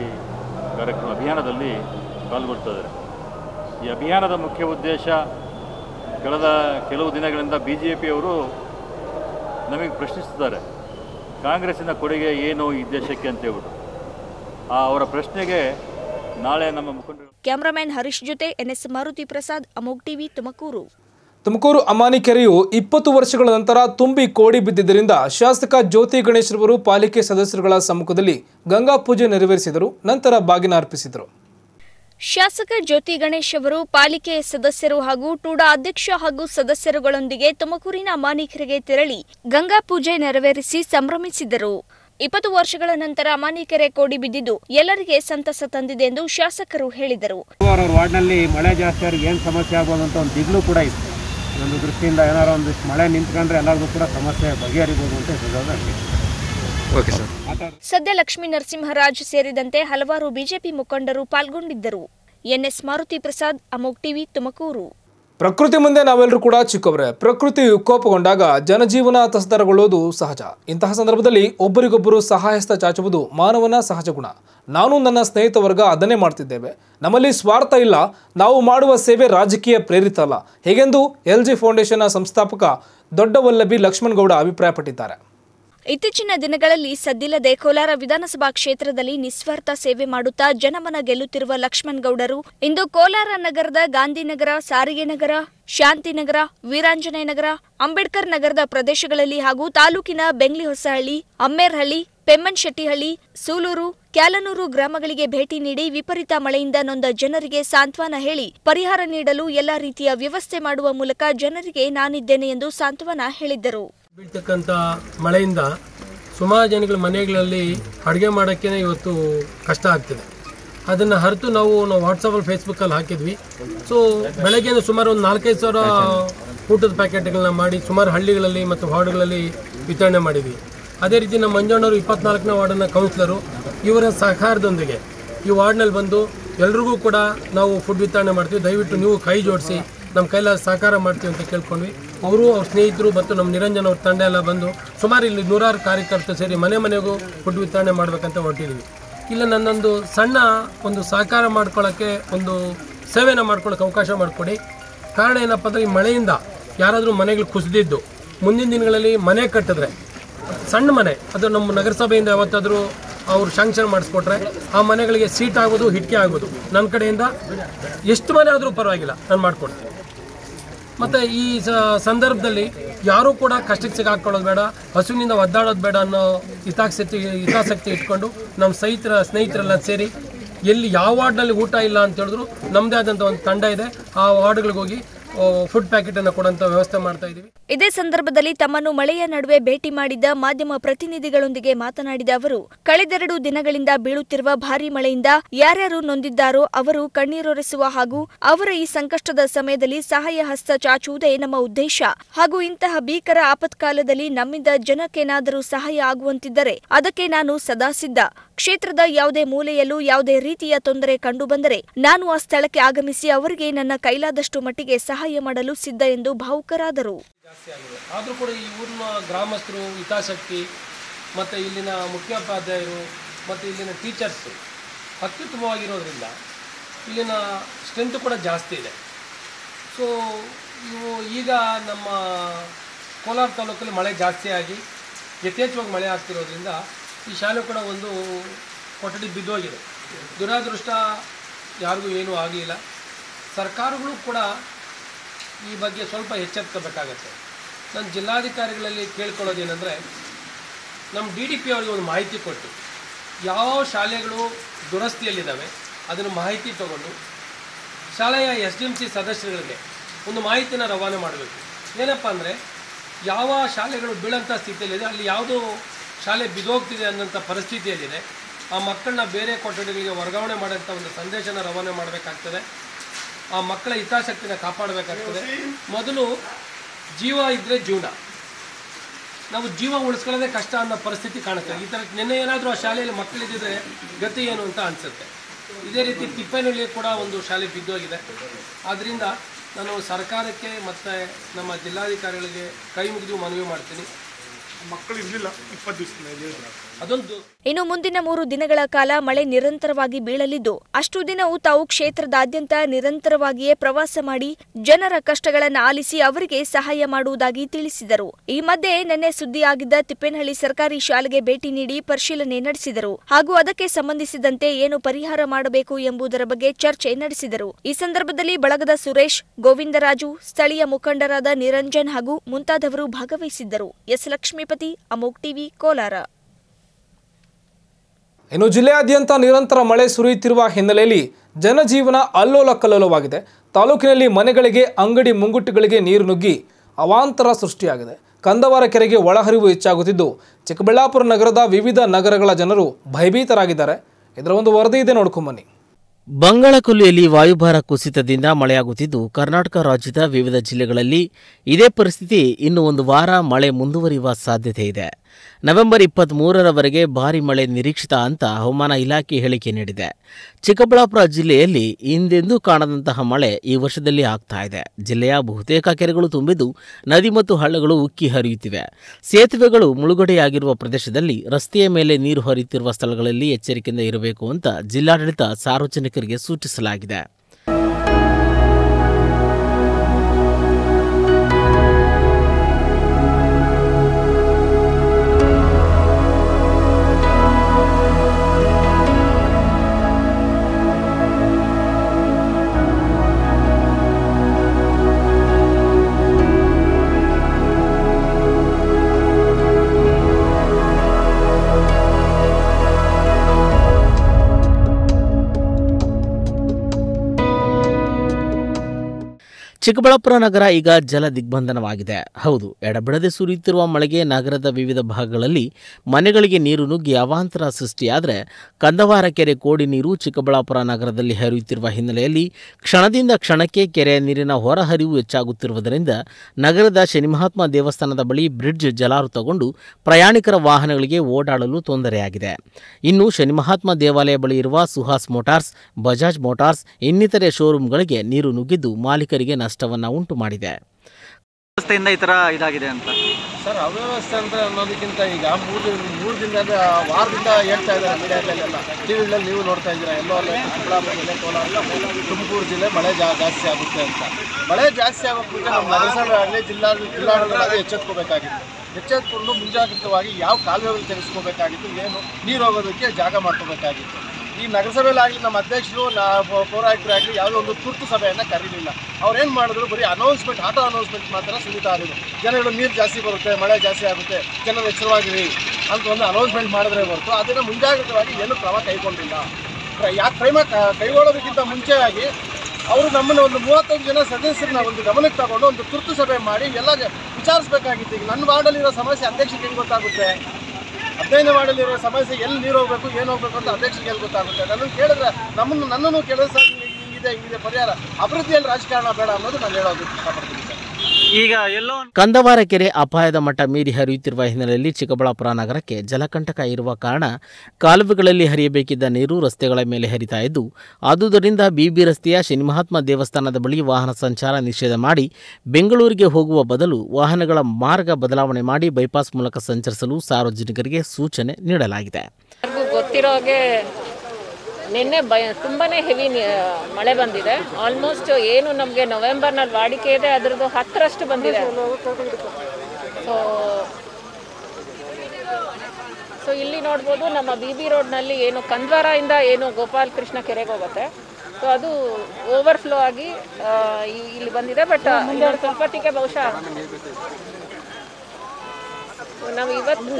ಕಾರ್ಯಕ್ರಮ ಅಭಿಯಾನದಲ್ಲಿ ಪಾಲ್ಗೊಳ್ತಾ ಇದ್ದಾರೆ ಈ ಅಭಿಯಾನದ ಮುಖ್ಯ ಉದ್ದೇಶ ಕಳೆದ ಕೆಲವು ದಿನಗಳಿಂದ ಬಿ ಜೆ ಪಿಯವರು ನಮಗೆ ಪ್ರಶ್ನಿಸ್ತಿದ್ದಾರೆ ಕಾಂಗ್ರೆಸ್ಸಿನ ಕೊಡುಗೆ ಏನು ಈ ದೇಶಕ್ಕೆ ಅಂತ ಹೇಳ್ಬಿಟ್ಟು ಆ ಅವರ ಪ್ರಶ್ನೆಗೆ ನಾಳೆ ನಮ್ಮ ಮುಖಂಡರು ಕ್ಯಾಮರಾಮ್ಯಾನ್ ಹರೀಶ್ ಜೊತೆ ಎನ್ಎಸ್ ಮಾರುತಿ ಪ್ರಸಾದ್ ಅಮೋಗ್ ಟಿವಿ ತುಮಕೂರು ತುಮಕೂರು ಅಮಾನಿ ಕೆರೆಯು ಇಪ್ಪತ್ತು ವರ್ಷಗಳ ನಂತರ ತುಂಬಿ ಕೋಡಿ ಬಿದ್ದಿದ್ದರಿಂದ ಶಾಸಕ ಜ್ಯೋತಿ ಗಣೇಶ್ರವರು ಪಾಲಿಕೆ ಸದಸ್ಯರುಗಳ ಸಮ್ಮುಖದಲ್ಲಿ ಗಂಗಾ ಪೂಜೆ ನೆರವೇರಿಸಿದರು ನಂತರ ಬಾಗಿನ ಅರ್ಪಿಸಿದರು ಶಾಸಕ ಜ್ಯೋತಿ ಗಣೇಶ್ ಅವರು ಪಾಲಿಕೆ ಸದಸ್ಯರು ಹಾಗೂ ಟೂಡಾ ಅಧ್ಯಕ್ಷ ಹಾಗೂ ಸದಸ್ಯರುಗಳೊಂದಿಗೆ ತುಮಕೂರಿನ ಅಮಾನಿಕೆರೆಗೆ ತೆರಳಿ ಗಂಗಾ ಪೂಜೆ ನೆರವೇರಿಸಿ ಸಂಭ್ರಮಿಸಿದರು ಇಪ್ಪತ್ತು ವರ್ಷಗಳ ನಂತರ ಅಮಾನಿಕೆರೆ ಕೋಡಿ ಬಿದ್ದಿದ್ದು ಎಲ್ಲರಿಗೆ ಸಂತಸ ತಂದಿದೆ ಎಂದು ಶಾಸಕರು ಹೇಳಿದರು ಅವ್ರ ವಾರ್ಡ್ನಲ್ಲಿ ಮಳೆ ಜಾಸ್ತಿ ಅವ್ರಿಗೆ ಏನು ಸಮಸ್ಯೆ ಆಗ್ಬೋದು ಅಂತ ಒಂದು ದಿಗ್ಲು ಕೂಡ ಇತ್ತು ಒಂದು ದೃಷ್ಟಿಯಿಂದ ಏನಾರು ಒಂದಿಷ್ಟು ಮಳೆ ನಿಂತ್ಕೊಂಡ್ರೆ ಎಲ್ಲರಿಗೂ ಕೂಡ ಸಮಸ್ಯೆ ಬಗೆಹರಿಬೋದು ಅಂತ ಹೇಳೋದು ಅಷ್ಟೇ ಸದ್ಯ ಲಕ್ಷ್ಮೀ ನರಸಿಂಹರಾಜ್ ಸೇರಿದಂತೆ ಹಲವಾರು ಬಿಜೆಪಿ ಮುಖಂಡರು ಪಾಲ್ಗೊಂಡಿದ್ದರು ಎನ್ಎಸ್ ಮಾರುತಿ ಪ್ರಸಾದ್ ಅಮೋಗ್ ಟಿವಿ ತುಮಕೂರು ಪ್ರಕೃತಿ ಮುಂದೆ ನಾವೆಲ್ಲರೂ ಕೂಡ ಚಿಕ್ಕವರೇ ಪ್ರಕೃತಿ ವಿಕೋಪಗೊಂಡಾಗ ಜನಜೀವನ ತಸ್ತರಗೊಳ್ಳುವುದು ಸಹಜ ಇಂತಹ ಸಂದರ್ಭದಲ್ಲಿ ಒಬ್ಬರಿಗೊಬ್ಬರು ಸಹಾಯಸ್ತ ಚಾಚುವುದು ಮಾನವನ ಸಹಜ ಗುಣ ನಾನು ನನ್ನ ಸ್ನೇಹಿತ ವರ್ಗ ಅದನ್ನೇ ಮಾಡ್ತಿದ್ದೇವೆ ನಮ್ಮಲ್ಲಿ ಸ್ವಾರ್ಥ ಇಲ್ಲ ನಾವು ಮಾಡುವ ಸೇವೆ ರಾಜಕೀಯ ಪ್ರೇರಿತ ಅಲ್ಲ ಹೀಗೆಂದು ಎಲ್ ಜಿ ಫೌಂಡೇಶನ್ನ ಸಂಸ್ಥಾಪಕ ದೊಡ್ಡವಲ್ಲಭಿ ಲಕ್ಷ್ಮಣಗೌಡ ಅಭಿಪ್ರಾಯಪಟ್ಟಿದ್ದಾರೆ ಇತ್ತೀಚಿನ ದಿನಗಳಲ್ಲಿ ಸದ್ದಿಲ್ಲದೆ ಕೋಲಾರ ವಿಧಾನಸಭಾ ಕ್ಷೇತ್ರದಲ್ಲಿ ನಿಸ್ವಾರ್ಥ ಸೇವೆ ಮಾಡುತ್ತಾ ಜನಮನ ಗೆಲ್ಲುತ್ತಿರುವ ಲಕ್ಷ್ಮಣ್ ಗೌಡರು ಇಂದು ಕೋಲಾರ ನಗರದ ಗಾಂಧಿನಗರ ಸಾರಿಗೆ ನಗರ ಶಾಂತಿನಗರ ವೀರಾಂಜನೇಯ ನಗರ ಅಂಬೇಡ್ಕರ್ ನಗರದ ಪ್ರದೇಶಗಳಲ್ಲಿ ಹಾಗೂ ತಾಲೂಕಿನ ಬೆಂಗ್ಲಿಹೊಸಹಳ್ಳಿ ಅಮ್ಮೇರ್ಹಳ್ಳಿ ಪೆಮ್ಮನ್ಶೆಟ್ಟಿಹಳ್ಳಿ ಸೂಲೂರು ಕ್ಯಾಲನೂರು ಗ್ರಾಮಗಳಿಗೆ ಭೇಟಿ ನೀಡಿ ವಿಪರೀತ ಮಳೆಯಿಂದ ನೊಂದ ಜನರಿಗೆ ಸಾಂತ್ವನ ಹೇಳಿ ಪರಿಹಾರ ನೀಡಲು ಎಲ್ಲಾ ರೀತಿಯ ವ್ಯವಸ್ಥೆ ಮಾಡುವ ಮೂಲಕ ಜನರಿಗೆ ನಾನಿದ್ದೇನೆ ಎಂದು ಸಾಂತ್ವನ ಹೇಳಿದ್ದರು ಬೀಳ್ತಕ್ಕಂಥ ಮಳೆಯಿಂದ ಸುಮಾರು ಜನಗಳ ಮನೆಗಳಲ್ಲಿ ಅಡುಗೆ ಮಾಡೋಕ್ಕೇ ಇವತ್ತು ಕಷ್ಟ ಆಗ್ತಿದೆ ಅದನ್ನು ಹರಿತು ನಾವು ನಾವು ವಾಟ್ಸಪ್ಪಲ್ಲಿ ಫೇಸ್ಬುಕ್ಕಲ್ಲಿ ಹಾಕಿದ್ವಿ ಸೊ ಬೆಳಗ್ಗೆನೇ ಸುಮಾರು ಒಂದು ನಾಲ್ಕೈದು ಸಾವಿರ ಊಟದ ಪ್ಯಾಕೆಟ್ಗಳನ್ನ ಮಾಡಿ ಸುಮಾರು ಹಳ್ಳಿಗಳಲ್ಲಿ ಮತ್ತು ವಾರ್ಡ್ಗಳಲ್ಲಿ ವಿತರಣೆ ಮಾಡಿದ್ವಿ ಅದೇ ರೀತಿ ನಮ್ಮ ಮಂಜಣ್ಣವರು ಇಪ್ಪತ್ನಾಲ್ಕನೇ ವಾರ್ಡನ್ನ ಕೌನ್ಸಿಲರು ಇವರ ಸಹಕಾರದೊಂದಿಗೆ ಈ ವಾರ್ಡ್ನಲ್ಲಿ ಬಂದು ಎಲ್ರಿಗೂ ಕೂಡ ನಾವು ಫುಡ್ ವಿತರಣೆ ಮಾಡ್ತೀವಿ ದಯವಿಟ್ಟು ನೀವು ಕೈ ಜೋಡಿಸಿ ನಮ್ಮ ಕೈಲ ಸಹಕಾರ ಮಾಡ್ತೀವಿ ಅಂತ ಕೇಳ್ಕೊಂಡ್ವಿ ಅವರು ಅವ್ರ ಸ್ನೇಹಿತರು ಮತ್ತು ನಮ್ಮ ನಿರಂಜನ್ ಅವ್ರ ತಂಡ ಎಲ್ಲ ಬಂದು ಸುಮಾರು ಇಲ್ಲಿ ನೂರಾರು ಕಾರ್ಯಕರ್ತರು ಸೇರಿ ಮನೆ ಮನೆಗೂ ಫುಡ್ ವಿತರಣೆ ಮಾಡ್ಬೇಕಂತ ಹೊರಟಿದ್ವಿ ಇಲ್ಲ ನನ್ನೊಂದು ಸಣ್ಣ ಒಂದು ಸಹಕಾರ ಮಾಡ್ಕೊಳ್ಳೋಕ್ಕೆ ಒಂದು ಸೇವೆನ ಮಾಡ್ಕೊಳ್ಳೋಕೆ ಅವಕಾಶ ಮಾಡಿಕೊಡಿ ಕಾರಣ ಏನಪ್ಪ ಅಂದರೆ ಈ ಮಳೆಯಿಂದ ಯಾರಾದರೂ ಮನೆಗಳು ಕುಸಿದಿದ್ದು ಮುಂದಿನ ದಿನಗಳಲ್ಲಿ ಮನೆ ಕಟ್ಟಿದ್ರೆ ಸಣ್ಣ ಮನೆ ಅದು ನಮ್ಮ ನಗರಸಭೆಯಿಂದ ಯಾವತ್ತಾದರೂ ಅವ್ರು ಶಾಂಕ್ಷನ್ ಮಾಡಿಸ್ಕೊಟ್ರೆ ಆ ಮನೆಗಳಿಗೆ ಸೀಟ್ ಆಗೋದು ಹಿಟ್ಕೆ ಆಗೋದು ನನ್ನ ಕಡೆಯಿಂದ ಎಷ್ಟು ಮನೆ ಆದರೂ ಪರವಾಗಿಲ್ಲ ನಾನು ಮಾಡಿಕೊಡ್ತೀನಿ ಮತ್ತು ಈ ಸ- ಸಂದರ್ಭದಲ್ಲಿ ಯಾರೂ ಕೂಡ ಕಷ್ಟಕ್ಕೆ ಸಿಗಾಕೊಳ್ಳೋದು ಬೇಡ ಹಸುವಿನಿಂದ ಒದ್ದಾಡೋದು ಬೇಡ ಅನ್ನೋ ಹಿತಾಸಕ್ತಿ ಹಿತಾಸಕ್ತಿ ಇಟ್ಕೊಂಡು ನಮ್ಮ ಸ್ನೇಹಿತರ ಸ್ನೇಹಿತರೆಲ್ಲ ಸೇರಿ ಎಲ್ಲಿ ಯಾವ ವಾರ್ಡ್ನಲ್ಲಿ ಊಟ ಇಲ್ಲ ಅಂತ ಹೇಳಿದ್ರು ನಮ್ಮದೇ ಆದಂಥ ಒಂದು ತಂಡ ಇದೆ ಆ ವಾರ್ಡ್ಗಳಿಗೆ ಹೋಗಿ ಫುಡ್ ಪ್ಯಾಕೆಟನ್ನು ಕೊಡೋಂಥ ವ್ಯವಸ್ಥೆ ಮಾಡ್ತಾ ಇದ್ದೀವಿ ಇದೇ ಸಂದರ್ಭದಲ್ಲಿ ತಮ್ಮನ್ನು ಮಳೆಯ ನಡುವೆ ಭೇಟಿ ಮಾಡಿದ್ದ ಮಾಧ್ಯಮ ಪ್ರತಿನಿಧಿಗಳೊಂದಿಗೆ ಮಾತನಾಡಿದ ಅವರು ಕಳೆದೆರಡು ದಿನಗಳಿಂದ ಬೀಳುತ್ತಿರುವ ಭಾರೀ ಮಳೆಯಿಂದ ಯಾರ್ಯಾರು ನೊಂದಿದ್ದಾರೋ ಅವರು ಕಣ್ಣೀರೊರೆಸುವ ಹಾಗೂ ಅವರ ಈ ಸಂಕಷ್ಟದ ಸಮಯದಲ್ಲಿ ಸಹಾಯ ಹಸ್ತ ಚಾಚುವುದೇ ನಮ್ಮ ಉದ್ದೇಶ ಹಾಗೂ ಇಂತಹ ಭೀಕರ ಆಪತ್ಕಾಲದಲ್ಲಿ ನಮ್ಮಿಂದ ಜನಕ್ಕೇನಾದರೂ ಸಹಾಯ ಆಗುವಂತಿದ್ದರೆ ಅದಕ್ಕೆ ನಾನು ಸದಾ ಸಿದ್ಧ ಕ್ಷೇತ್ರದ ಯಾವುದೇ ಮೂಲೆಯಲ್ಲೂ ಯಾವುದೇ ರೀತಿಯ ತೊಂದರೆ ಕಂಡುಬಂದರೆ ನಾನು ಆ ಸ್ಥಳಕ್ಕೆ ಆಗಮಿಸಿ ಅವರಿಗೆ ನನ್ನ ಕೈಲಾದಷ್ಟು ಮಟ್ಟಿಗೆ ಸಹಾಯ ಮಾಡಲು ಸಿದ್ಧ ಎಂದು ಭಾವುಕರಾದರು ಜಾಸ್ತಿ ಆಗಿದೆ ಆದರೂ ಕೂಡ ಈ ಊರಿನ ಗ್ರಾಮಸ್ಥರು ಹಿತಾಸಕ್ತಿ ಮತ್ತು ಇಲ್ಲಿನ ಮುಖ್ಯೋಪಾಧ್ಯಾಯರು ಮತ್ತು ಇಲ್ಲಿನ ಟೀಚರ್ಸು ಅತ್ಯುತ್ತಮವಾಗಿರೋದ್ರಿಂದ ಇಲ್ಲಿನ ಸ್ಟ್ರೆಂತ್ ಕೂಡ ಜಾಸ್ತಿ ಇದೆ ಸೊ ಇವು ಈಗ ನಮ್ಮ ಕೋಲಾರ ತಾಲೂಕಲ್ಲಿ ಮಳೆ ಜಾಸ್ತಿ ಆಗಿ ಯಥೇಚ್ಛವಾಗಿ ಮಳೆ ಆಗ್ತಿರೋದ್ರಿಂದ ಈ ಶಾಲೆ ಕೂಡ ಒಂದು ಕೊಠಡಿ ಬಿದ್ದೋಗಿದೆ ದುರಾದೃಷ್ಟ ಯಾರಿಗೂ ಏನೂ ಆಗಲಿಲ್ಲ ಸರ್ಕಾರಗಳು ಕೂಡ ಈ ಬಗ್ಗೆ ಸ್ವಲ್ಪ ಎಚ್ಚೆತ್ಕೋಬೇಕಾಗತ್ತೆ ನಾನು ಜಿಲ್ಲಾಧಿಕಾರಿಗಳಲ್ಲಿ ಕೇಳ್ಕೊಳ್ಳೋದೇನೆಂದರೆ ನಮ್ಮ ಡಿ ಡಿ ಪಿ ಅವರಿಗೆ ಒಂದು ಮಾಹಿತಿ ಕೊಟ್ಟು ಯಾವ ಶಾಲೆಗಳು ದುರಸ್ತಿಯಲ್ಲಿದ್ದಾವೆ ಅದನ್ನು ಮಾಹಿತಿ ತಗೊಂಡು ಶಾಲೆಯ ಎಸ್ ಡಿ ಎಮ್ ಸಿ ಸದಸ್ಯರುಗಳಿಗೆ ಒಂದು ಮಾಹಿತಿನ ರವಾನೆ ಮಾಡಬೇಕು ಏನಪ್ಪ ಅಂದರೆ ಯಾವ ಶಾಲೆಗಳು ಬೀಳಂಥ ಸ್ಥಿತಿಯಲ್ಲಿದೆ ಅಲ್ಲಿ ಯಾವುದೋ ಶಾಲೆ ಬಿದೋಗ್ತಿದೆ ಅನ್ನೋಂಥ ಪರಿಸ್ಥಿತಿಯಲ್ಲಿದೆ ಆ ಮಕ್ಕಳನ್ನ ಬೇರೆ ಕೊಠಡಿಗಳಿಗೆ ವರ್ಗಾವಣೆ ಮಾಡೋಂಥ ಒಂದು ಸಂದೇಶನ ರವಾನೆ ಮಾಡಬೇಕಾಗ್ತದೆ ಆ ಮಕ್ಕಳ ಹಿತಾಸಕ್ತಿನ ಕಾಪಾಡಬೇಕಾಗ್ತದೆ ಮೊದಲು ಜೀವ ಇದ್ದರೆ ಜೀವನ ನಾವು ಜೀವ ಉಳಿಸ್ಕೊಳ್ಳೋದೇ ಕಷ್ಟ ಅನ್ನೋ ಪರಿಸ್ಥಿತಿ ಕಾಣುತ್ತೆ ಈ ಥರ ನಿನ್ನೆ ಏನಾದರೂ ಆ ಶಾಲೆಯಲ್ಲಿ ಮಕ್ಕಳಿದ್ದರೆ ಗತಿ ಏನು ಅಂತ ಅನಿಸುತ್ತೆ ಇದೇ ರೀತಿ ತಿಪ್ಪೇನಹಳ್ಳಿ ಕೂಡ ಒಂದು ಶಾಲೆ ಬಿದ್ದೋಗಿದೆ ಆದ್ದರಿಂದ ನಾನು ಸರ್ಕಾರಕ್ಕೆ ಮತ್ತು ನಮ್ಮ ಜಿಲ್ಲಾಧಿಕಾರಿಗಳಿಗೆ ಕೈ ಮುಗಿದು ಮನವಿ ಮಾಡ್ತೀನಿ ಮಕ್ಕಳು ಇರಲಿಲ್ಲ ಇಪ್ಪತ್ತು ದಿವಸದಿಂದ ಹೇಳಿದ್ರು ಅದೊಂದು ಇನ್ನು ಮುಂದಿನ ಮೂರು ದಿನಗಳ ಕಾಲ ಮಳೆ ನಿರಂತರವಾಗಿ ಬೀಳಲಿದ್ದು ಅಷ್ಟು ದಿನವೂ ತಾವು ಕ್ಷೇತ್ರದಾದ್ಯಂತ ನಿರಂತರವಾಗಿಯೇ ಪ್ರವಾಸ ಮಾಡಿ ಜನರ ಕಷ್ಟಗಳನ್ನು ಆಲಿಸಿ ಅವರಿಗೆ ಸಹಾಯ ಮಾಡುವುದಾಗಿ ತಿಳಿಸಿದರು ಈ ಮಧ್ಯೆ ನಿನ್ನೆ ಸುದ್ದಿಯಾಗಿದ್ದ ತಿಪ್ಪೇನಹಳ್ಳಿ ಸರ್ಕಾರಿ ಶಾಲೆಗೆ ಭೇಟಿ ನೀಡಿ ಪರಿಶೀಲನೆ ನಡೆಸಿದರು ಹಾಗೂ ಅದಕ್ಕೆ ಸಂಬಂಧಿಸಿದಂತೆ ಏನು ಪರಿಹಾರ ಮಾಡಬೇಕು ಎಂಬುದರ ಬಗ್ಗೆ ಚರ್ಚೆ ನಡೆಸಿದರು ಈ ಸಂದರ್ಭದಲ್ಲಿ ಬಳಗದ ಸುರೇಶ್ ಗೋವಿಂದರಾಜು ಸ್ಥಳೀಯ ಮುಖಂಡರಾದ ನಿರಂಜನ್ ಹಾಗೂ ಮುಂತಾದವರು ಭಾಗವಹಿಸಿದ್ದರು ಎಸ್ ಲಕ್ಷ್ಮೀಪತಿ ಅಮೋಕ್ ಟಿವಿ ಕೋಲಾರ ಇನ್ನು ಜಿಲ್ಲೆಯಾದ್ಯಂತ ನಿರಂತರ ಮಳೆ ಸುರಿಯುತ್ತಿರುವ ಹಿನ್ನೆಲೆಯಲ್ಲಿ ಜನಜೀವನ ಅಲ್ಲೋಲ ಕಲ್ಲೋಲವಾಗಿದೆ ತಾಲೂಕಿನಲ್ಲಿ ಮನೆಗಳಿಗೆ ಅಂಗಡಿ ಮುಂಗುಟ್ಟುಗಳಿಗೆ ನೀರು ನುಗ್ಗಿ ಅವಾಂತರ ಸೃಷ್ಟಿಯಾಗಿದೆ ಕಂದವಾರ ಕೆರೆಗೆ ಒಳಹರಿವು ಹೆಚ್ಚಾಗುತ್ತಿದ್ದು ಚಿಕ್ಕಬಳ್ಳಾಪುರ ನಗರದ ವಿವಿಧ ನಗರಗಳ ಜನರು ಭಯಭೀತರಾಗಿದ್ದಾರೆ ಇದರ ಒಂದು ವರದಿ ಇದೆ ನೋಡ್ಕೊಂಬನ್ನಿ ಬಂಗಾಳಕೊಲ್ಲಿಯಲ್ಲಿ ವಾಯುಭಾರ ಕುಸಿತದಿಂದ ಮಳೆಯಾಗುತ್ತಿದ್ದು ಕರ್ನಾಟಕ ರಾಜ್ಯದ ವಿವಿಧ ಜಿಲ್ಲೆಗಳಲ್ಲಿ ಇದೇ ಪರಿಸ್ಥಿತಿ ಇನ್ನು ಒಂದು ವಾರ ಮಳೆ ಮುಂದುವರಿಯುವ ಸಾಧ್ಯತೆ ಇದೆ ನವೆಂಬರ್ ಇಪ್ಪತ್ತ್ ಮೂರರವರೆಗೆ ಭಾರಿ ಮಳೆ ನಿರೀಕ್ಷಿತ ಅಂತ ಹವಾಮಾನ ಇಲಾಖೆ ಹೇಳಿಕೆ ನೀಡಿದೆ ಚಿಕ್ಕಬಳ್ಳಾಪುರ ಜಿಲ್ಲೆಯಲ್ಲಿ ಹಿಂದೆಂದೂ ಕಾಣದಂತಹ ಮಳೆ ಈ ವರ್ಷದಲ್ಲಿ ಆಗ್ತಾ ಇದೆ ಜಿಲ್ಲೆಯ ಬಹುತೇಕ ಕೆರೆಗಳು ತುಂಬಿದ್ದು ನದಿ ಮತ್ತು ಹಳ್ಳಗಳು ಉಕ್ಕಿ ಹರಿಯುತ್ತಿವೆ ಸೇತುವೆಗಳು ಮುಳುಗಡೆಯಾಗಿರುವ ಪ್ರದೇಶದಲ್ಲಿ ರಸ್ತೆಯ ಮೇಲೆ ನೀರು ಹರಿಯುತ್ತಿರುವ ಸ್ಥಳಗಳಲ್ಲಿ ಎಚ್ಚರಿಕೆಯಿಂದ ಇರಬೇಕು ಅಂತ ಜಿಲ್ಲಾಡಳಿತ ಸಾರ್ವಜನಿಕರಿಗೆ ಸೂಚಿಸಲಾಗಿದೆ ಚಿಕ್ಕಬಳ್ಳಾಪುರ ನಗರ ಈಗ ಜಲ ದಿಗ್ಬಂಧನವಾಗಿದೆ ಹೌದು ಎಡಬಿಡದೆ ಸುರಿಯುತ್ತಿರುವ ಮಳೆಗೆ ನಗರದ ವಿವಿಧ ಭಾಗಗಳಲ್ಲಿ ಮನೆಗಳಿಗೆ ನೀರು ನುಗ್ಗಿ ಅವಾಂತರ ಸೃಷ್ಟಿಯಾದರೆ ಕಂದವಾರ ಕೆರೆ ಕೋಡಿ ನೀರು ಚಿಕ್ಕಬಳ್ಳಾಪುರ ನಗರದಲ್ಲಿ ಹರಿಯುತ್ತಿರುವ ಹಿನ್ನೆಲೆಯಲ್ಲಿ ಕ್ಷಣದಿಂದ ಕ್ಷಣಕ್ಕೆ ಕೆರೆಯ ನೀರಿನ ಹೊರಹರಿವು ಹೆಚ್ಚಾಗುತ್ತಿರುವುದರಿಂದ ನಗರದ ಶನಿಮಹಾತ್ಮ ದೇವಸ್ಥಾನದ ಬಳಿ ಬ್ರಿಡ್ಜ್ ಜಲಾವೃತಗೊಂಡು ಪ್ರಯಾಣಿಕರ ವಾಹನಗಳಿಗೆ ಓಡಾಡಲು ತೊಂದರೆಯಾಗಿದೆ ಇನ್ನು ಶನಿಮಹಾತ್ಮ ದೇವಾಲಯ ಬಳಿ ಇರುವ ಸುಹಾಸ್ ಮೋಟಾರ್ಸ್ ಬಜಾಜ್ ಮೋಟಾರ್ಸ್ ಇನ್ನಿತರೆ ಶೋರೂಮ್ಗಳಿಗೆ ನೀರು ನುಗ್ಗಿದ್ದು ಮಾಲೀಕರಿಗೆ ನಷ್ಟವನ್ನು ಉಂಟು ಮಾಡಿದೆ ವ್ಯವಸ್ಥೆಯಿಂದ ಈ ಥರ ಇದಾಗಿದೆ ಅಂತ ಸರ್ ಅವ್ಯವಸ್ಥೆ ಅಂತ ಅನ್ನೋದಕ್ಕಿಂತ ಈಗ ಮೂರು ದಿನ ಮೂರು ದಿನದ ವಾರದಿಂದ ಹೇಳ್ತಾ ಇದ್ದಾರೆ ಮೀಡಿಯಾದಲ್ಲೆಲ್ಲ ಟಿ ವಿಗಳಲ್ಲಿ ನೀವು ನೋಡ್ತಾ ಇದ್ದೀರಾ ಎಲ್ಲೋ ಅಲ್ಲ ಚಿಕ್ಕಬಳ್ಳಾಪುರ ಜಿಲ್ಲೆ ಕೋಲಾರ ತುಮಕೂರು ಜಿಲ್ಲೆ ಮಳೆ ಜಾ ಜಾಸ್ತಿ ಆಗುತ್ತೆ ಅಂತ ಮಳೆ ಜಾಸ್ತಿ ಆಗೋಕ್ಕೆ ಮುಂಚೆ ನಮ್ಮ ನಗರಸಭೆ ಆಗಲಿ ಜಿಲ್ಲಾ ಜಿಲ್ಲಾಡಳಿತ ಎಚ್ಚೆತ್ಕೋಬೇಕಾಗಿತ್ತು ಎಚ್ಚೆತ್ಕೊಂಡು ಮುಂಜಾಗ್ರತವಾಗಿ ಯಾವ ಕಾಲುವೆಗಳು ತೆಗೆಸ್ಕೋಬೇಕಾಗಿತ್ತು ಏನು ನೀರು ಹೋಗೋದಕ್ಕೆ ಜಾಗ ಮಾಡ್ಕೋಬೇಕಾಗಿತ್ತು ಈ ನಗರಸಭೆಯಲ್ಲಾಗಲಿ ನಮ್ಮ ಅಧ್ಯಕ್ಷರು ನಾ ಪೌರಾಯುಕ್ತರಾಗಲಿ ಯಾವುದೋ ಒಂದು ತುರ್ತು ಸಭೆಯನ್ನು ಕರೀಲಿಲ್ಲ ಅವ್ರೇನು ಮಾಡಿದ್ರು ಬರೀ ಅನೌನ್ಸ್ಮೆಂಟ್ ಆಟೋ ಅನೌನ್ಸ್ಮೆಂಟ್ ಮಾತ್ರ ಸೀಮಿತ ಆದರು ಜನಗಳು ನೀರು ಜಾಸ್ತಿ ಬರುತ್ತೆ ಮಳೆ ಜಾಸ್ತಿ ಆಗುತ್ತೆ ಜನರು ಎಚ್ಚರವಾಗಿರಿ ಅಂತ ಒಂದು ಅನೌನ್ಸ್ಮೆಂಟ್ ಮಾಡಿದ್ರೆ ಹೊರತು ಅದನ್ನು ಮುಂಜಾಗ್ರತವಾಗಿ ಏನು ಕ್ರಮ ಕೈಗೊಂಡಿಲ್ಲ ಕ್ರ- ಯಾಕೆ ಕ್ರಮ ಕ- ಕೈಗೊಳ್ಳೋದಕ್ಕಿಂತ ಮುಂಚೆಯಾಗಿ ಅವರು ನಮ್ಮನ್ನು ಒಂದು ಮೂವತ್ತೈದು ಜನ ಸದಸ್ಯರನ್ನ ಒಂದು ಗಮನಕ್ಕೆ ತಗೊಂಡು ಒಂದು ತುರ್ತು ಸಭೆ ಮಾಡಿ ಎಲ್ಲ ಜ- ವಿಚಾರಿಸ್ಬೇಕಾಗಿತ್ತು ಈಗ ನನ್ನ ವಾರ್ಡಲ್ಲಿರೋ ಸಮಸ್ಯೆ ಅಧ್ಯಕ್ಷರಿಗೆ ಹೆಂಗೆ ಗೊತ್ತಾಗುತ್ತೆ ಹದಿನೈದು ವಾರ್ಡಲ್ಲಿರೋ ಸಮಸ್ಯೆ ಎಲ್ಲಿ ನೀರು ಹೋಗ್ಬೇಕು ಏನು ಹೋಗ್ಬೇಕು ಅಂತ ಅಧ್ಯಕ್ಷರಿಗೆ ಎಲ್ಲಿ ಗೊತ್ತಾಗುತ್ತೆ ನನ್ನನ್ನು ಕೇಳಿದ್ರೆ ನಮ್ಮನ್ನು ನನ್ನನ್ನು ಕೇಳಿದ್ರೆ ಸರ್ ಹಿಂಗಿದೆ ಹಿಂಗಿದೆ ಪರಿಹಾರ ಅಭಿವೃದ್ಧಿಯಲ್ಲಿ ರಾಜಕಾರಣ ಬೇಡ ಅನ್ನೋದು ನಾನು ಹೇಳೋದು ಇಷ್ಟಪಡ್ತೀನಿ ಸರ್ ಈಗ ಎಲ್ಲೋ ಕಂದವಾರ ಕೆರೆ ಅಪಾಯದ ಮಟ್ಟ ಮೀರಿ ಹರಿಯುತ್ತಿರುವ ಹಿನ್ನೆಲೆಯಲ್ಲಿ ಚಿಕ್ಕಬಳ್ಳಾಪುರ ನಗರಕ್ಕೆ ಜಲಕಂಟಕ ಇರುವ ಕಾರಣ ಕಾಲುವೆಗಳಲ್ಲಿ ಹರಿಯಬೇಕಿದ್ದ ನೀರು ರಸ್ತೆಗಳ ಮೇಲೆ ಹರಿತಾ ಇದ್ದು ಆದುದರಿಂದ ಬಿಬಿ ರಸ್ತೆಯ ಶನಿಮಹಾತ್ಮ ದೇವಸ್ಥಾನದ ಬಳಿ ವಾಹನ ಸಂಚಾರ ನಿಷೇಧ ಮಾಡಿ ಬೆಂಗಳೂರಿಗೆ ಹೋಗುವ ಬದಲು ವಾಹನಗಳ ಮಾರ್ಗ ಬದಲಾವಣೆ ಮಾಡಿ ಬೈಪಾಸ್ ಮೂಲಕ ಸಂಚರಿಸಲು ಸಾರ್ವಜನಿಕರಿಗೆ ಸೂಚನೆ ನೀಡಲಾಗಿದೆ ಎಲ್ಲರಿಗೂ ಗೊತ್ತಿರೋ ಹಾಗೆ ನಿನ್ನೆ ಭಯ ತುಂಬಾ ಹೆವಿ ಮಳೆ ಬಂದಿದೆ ಆಲ್ಮೋಸ್ಟ್ ಏನು ನಮಗೆ ನವೆಂಬರ್ನಲ್ಲಿ ವಾಡಿಕೆ ಇದೆ ಅದರದ್ದು ಹತ್ತರಷ್ಟು ಬಂದಿದೆ ಸೊ ಸೊ ಇಲ್ಲಿ ನೋಡ್ಬೋದು ನಮ್ಮ ಬಿ ಬಿ ರೋಡ್ನಲ್ಲಿ ಏನು ಕಂದ್ವಾರದಿಂದ ಏನು ಗೋಪಾಲ್ ಕೃಷ್ಣ ಕೆರೆಗೆ ಹೋಗುತ್ತೆ ಸೊ ಅದು ಓವರ್ಫ್ಲೋ ಆಗಿ ಆ, ಈ- ಇಲ್ಲಿ ಬಂದಿದೆ ಬಟ್ ಇನ್ನೊಂದು ಸ್ವಲ್ಪ ಹೊತ್ತಿಗೆ ಬಹುಶಃ ನಾವು ಇವತ್ತು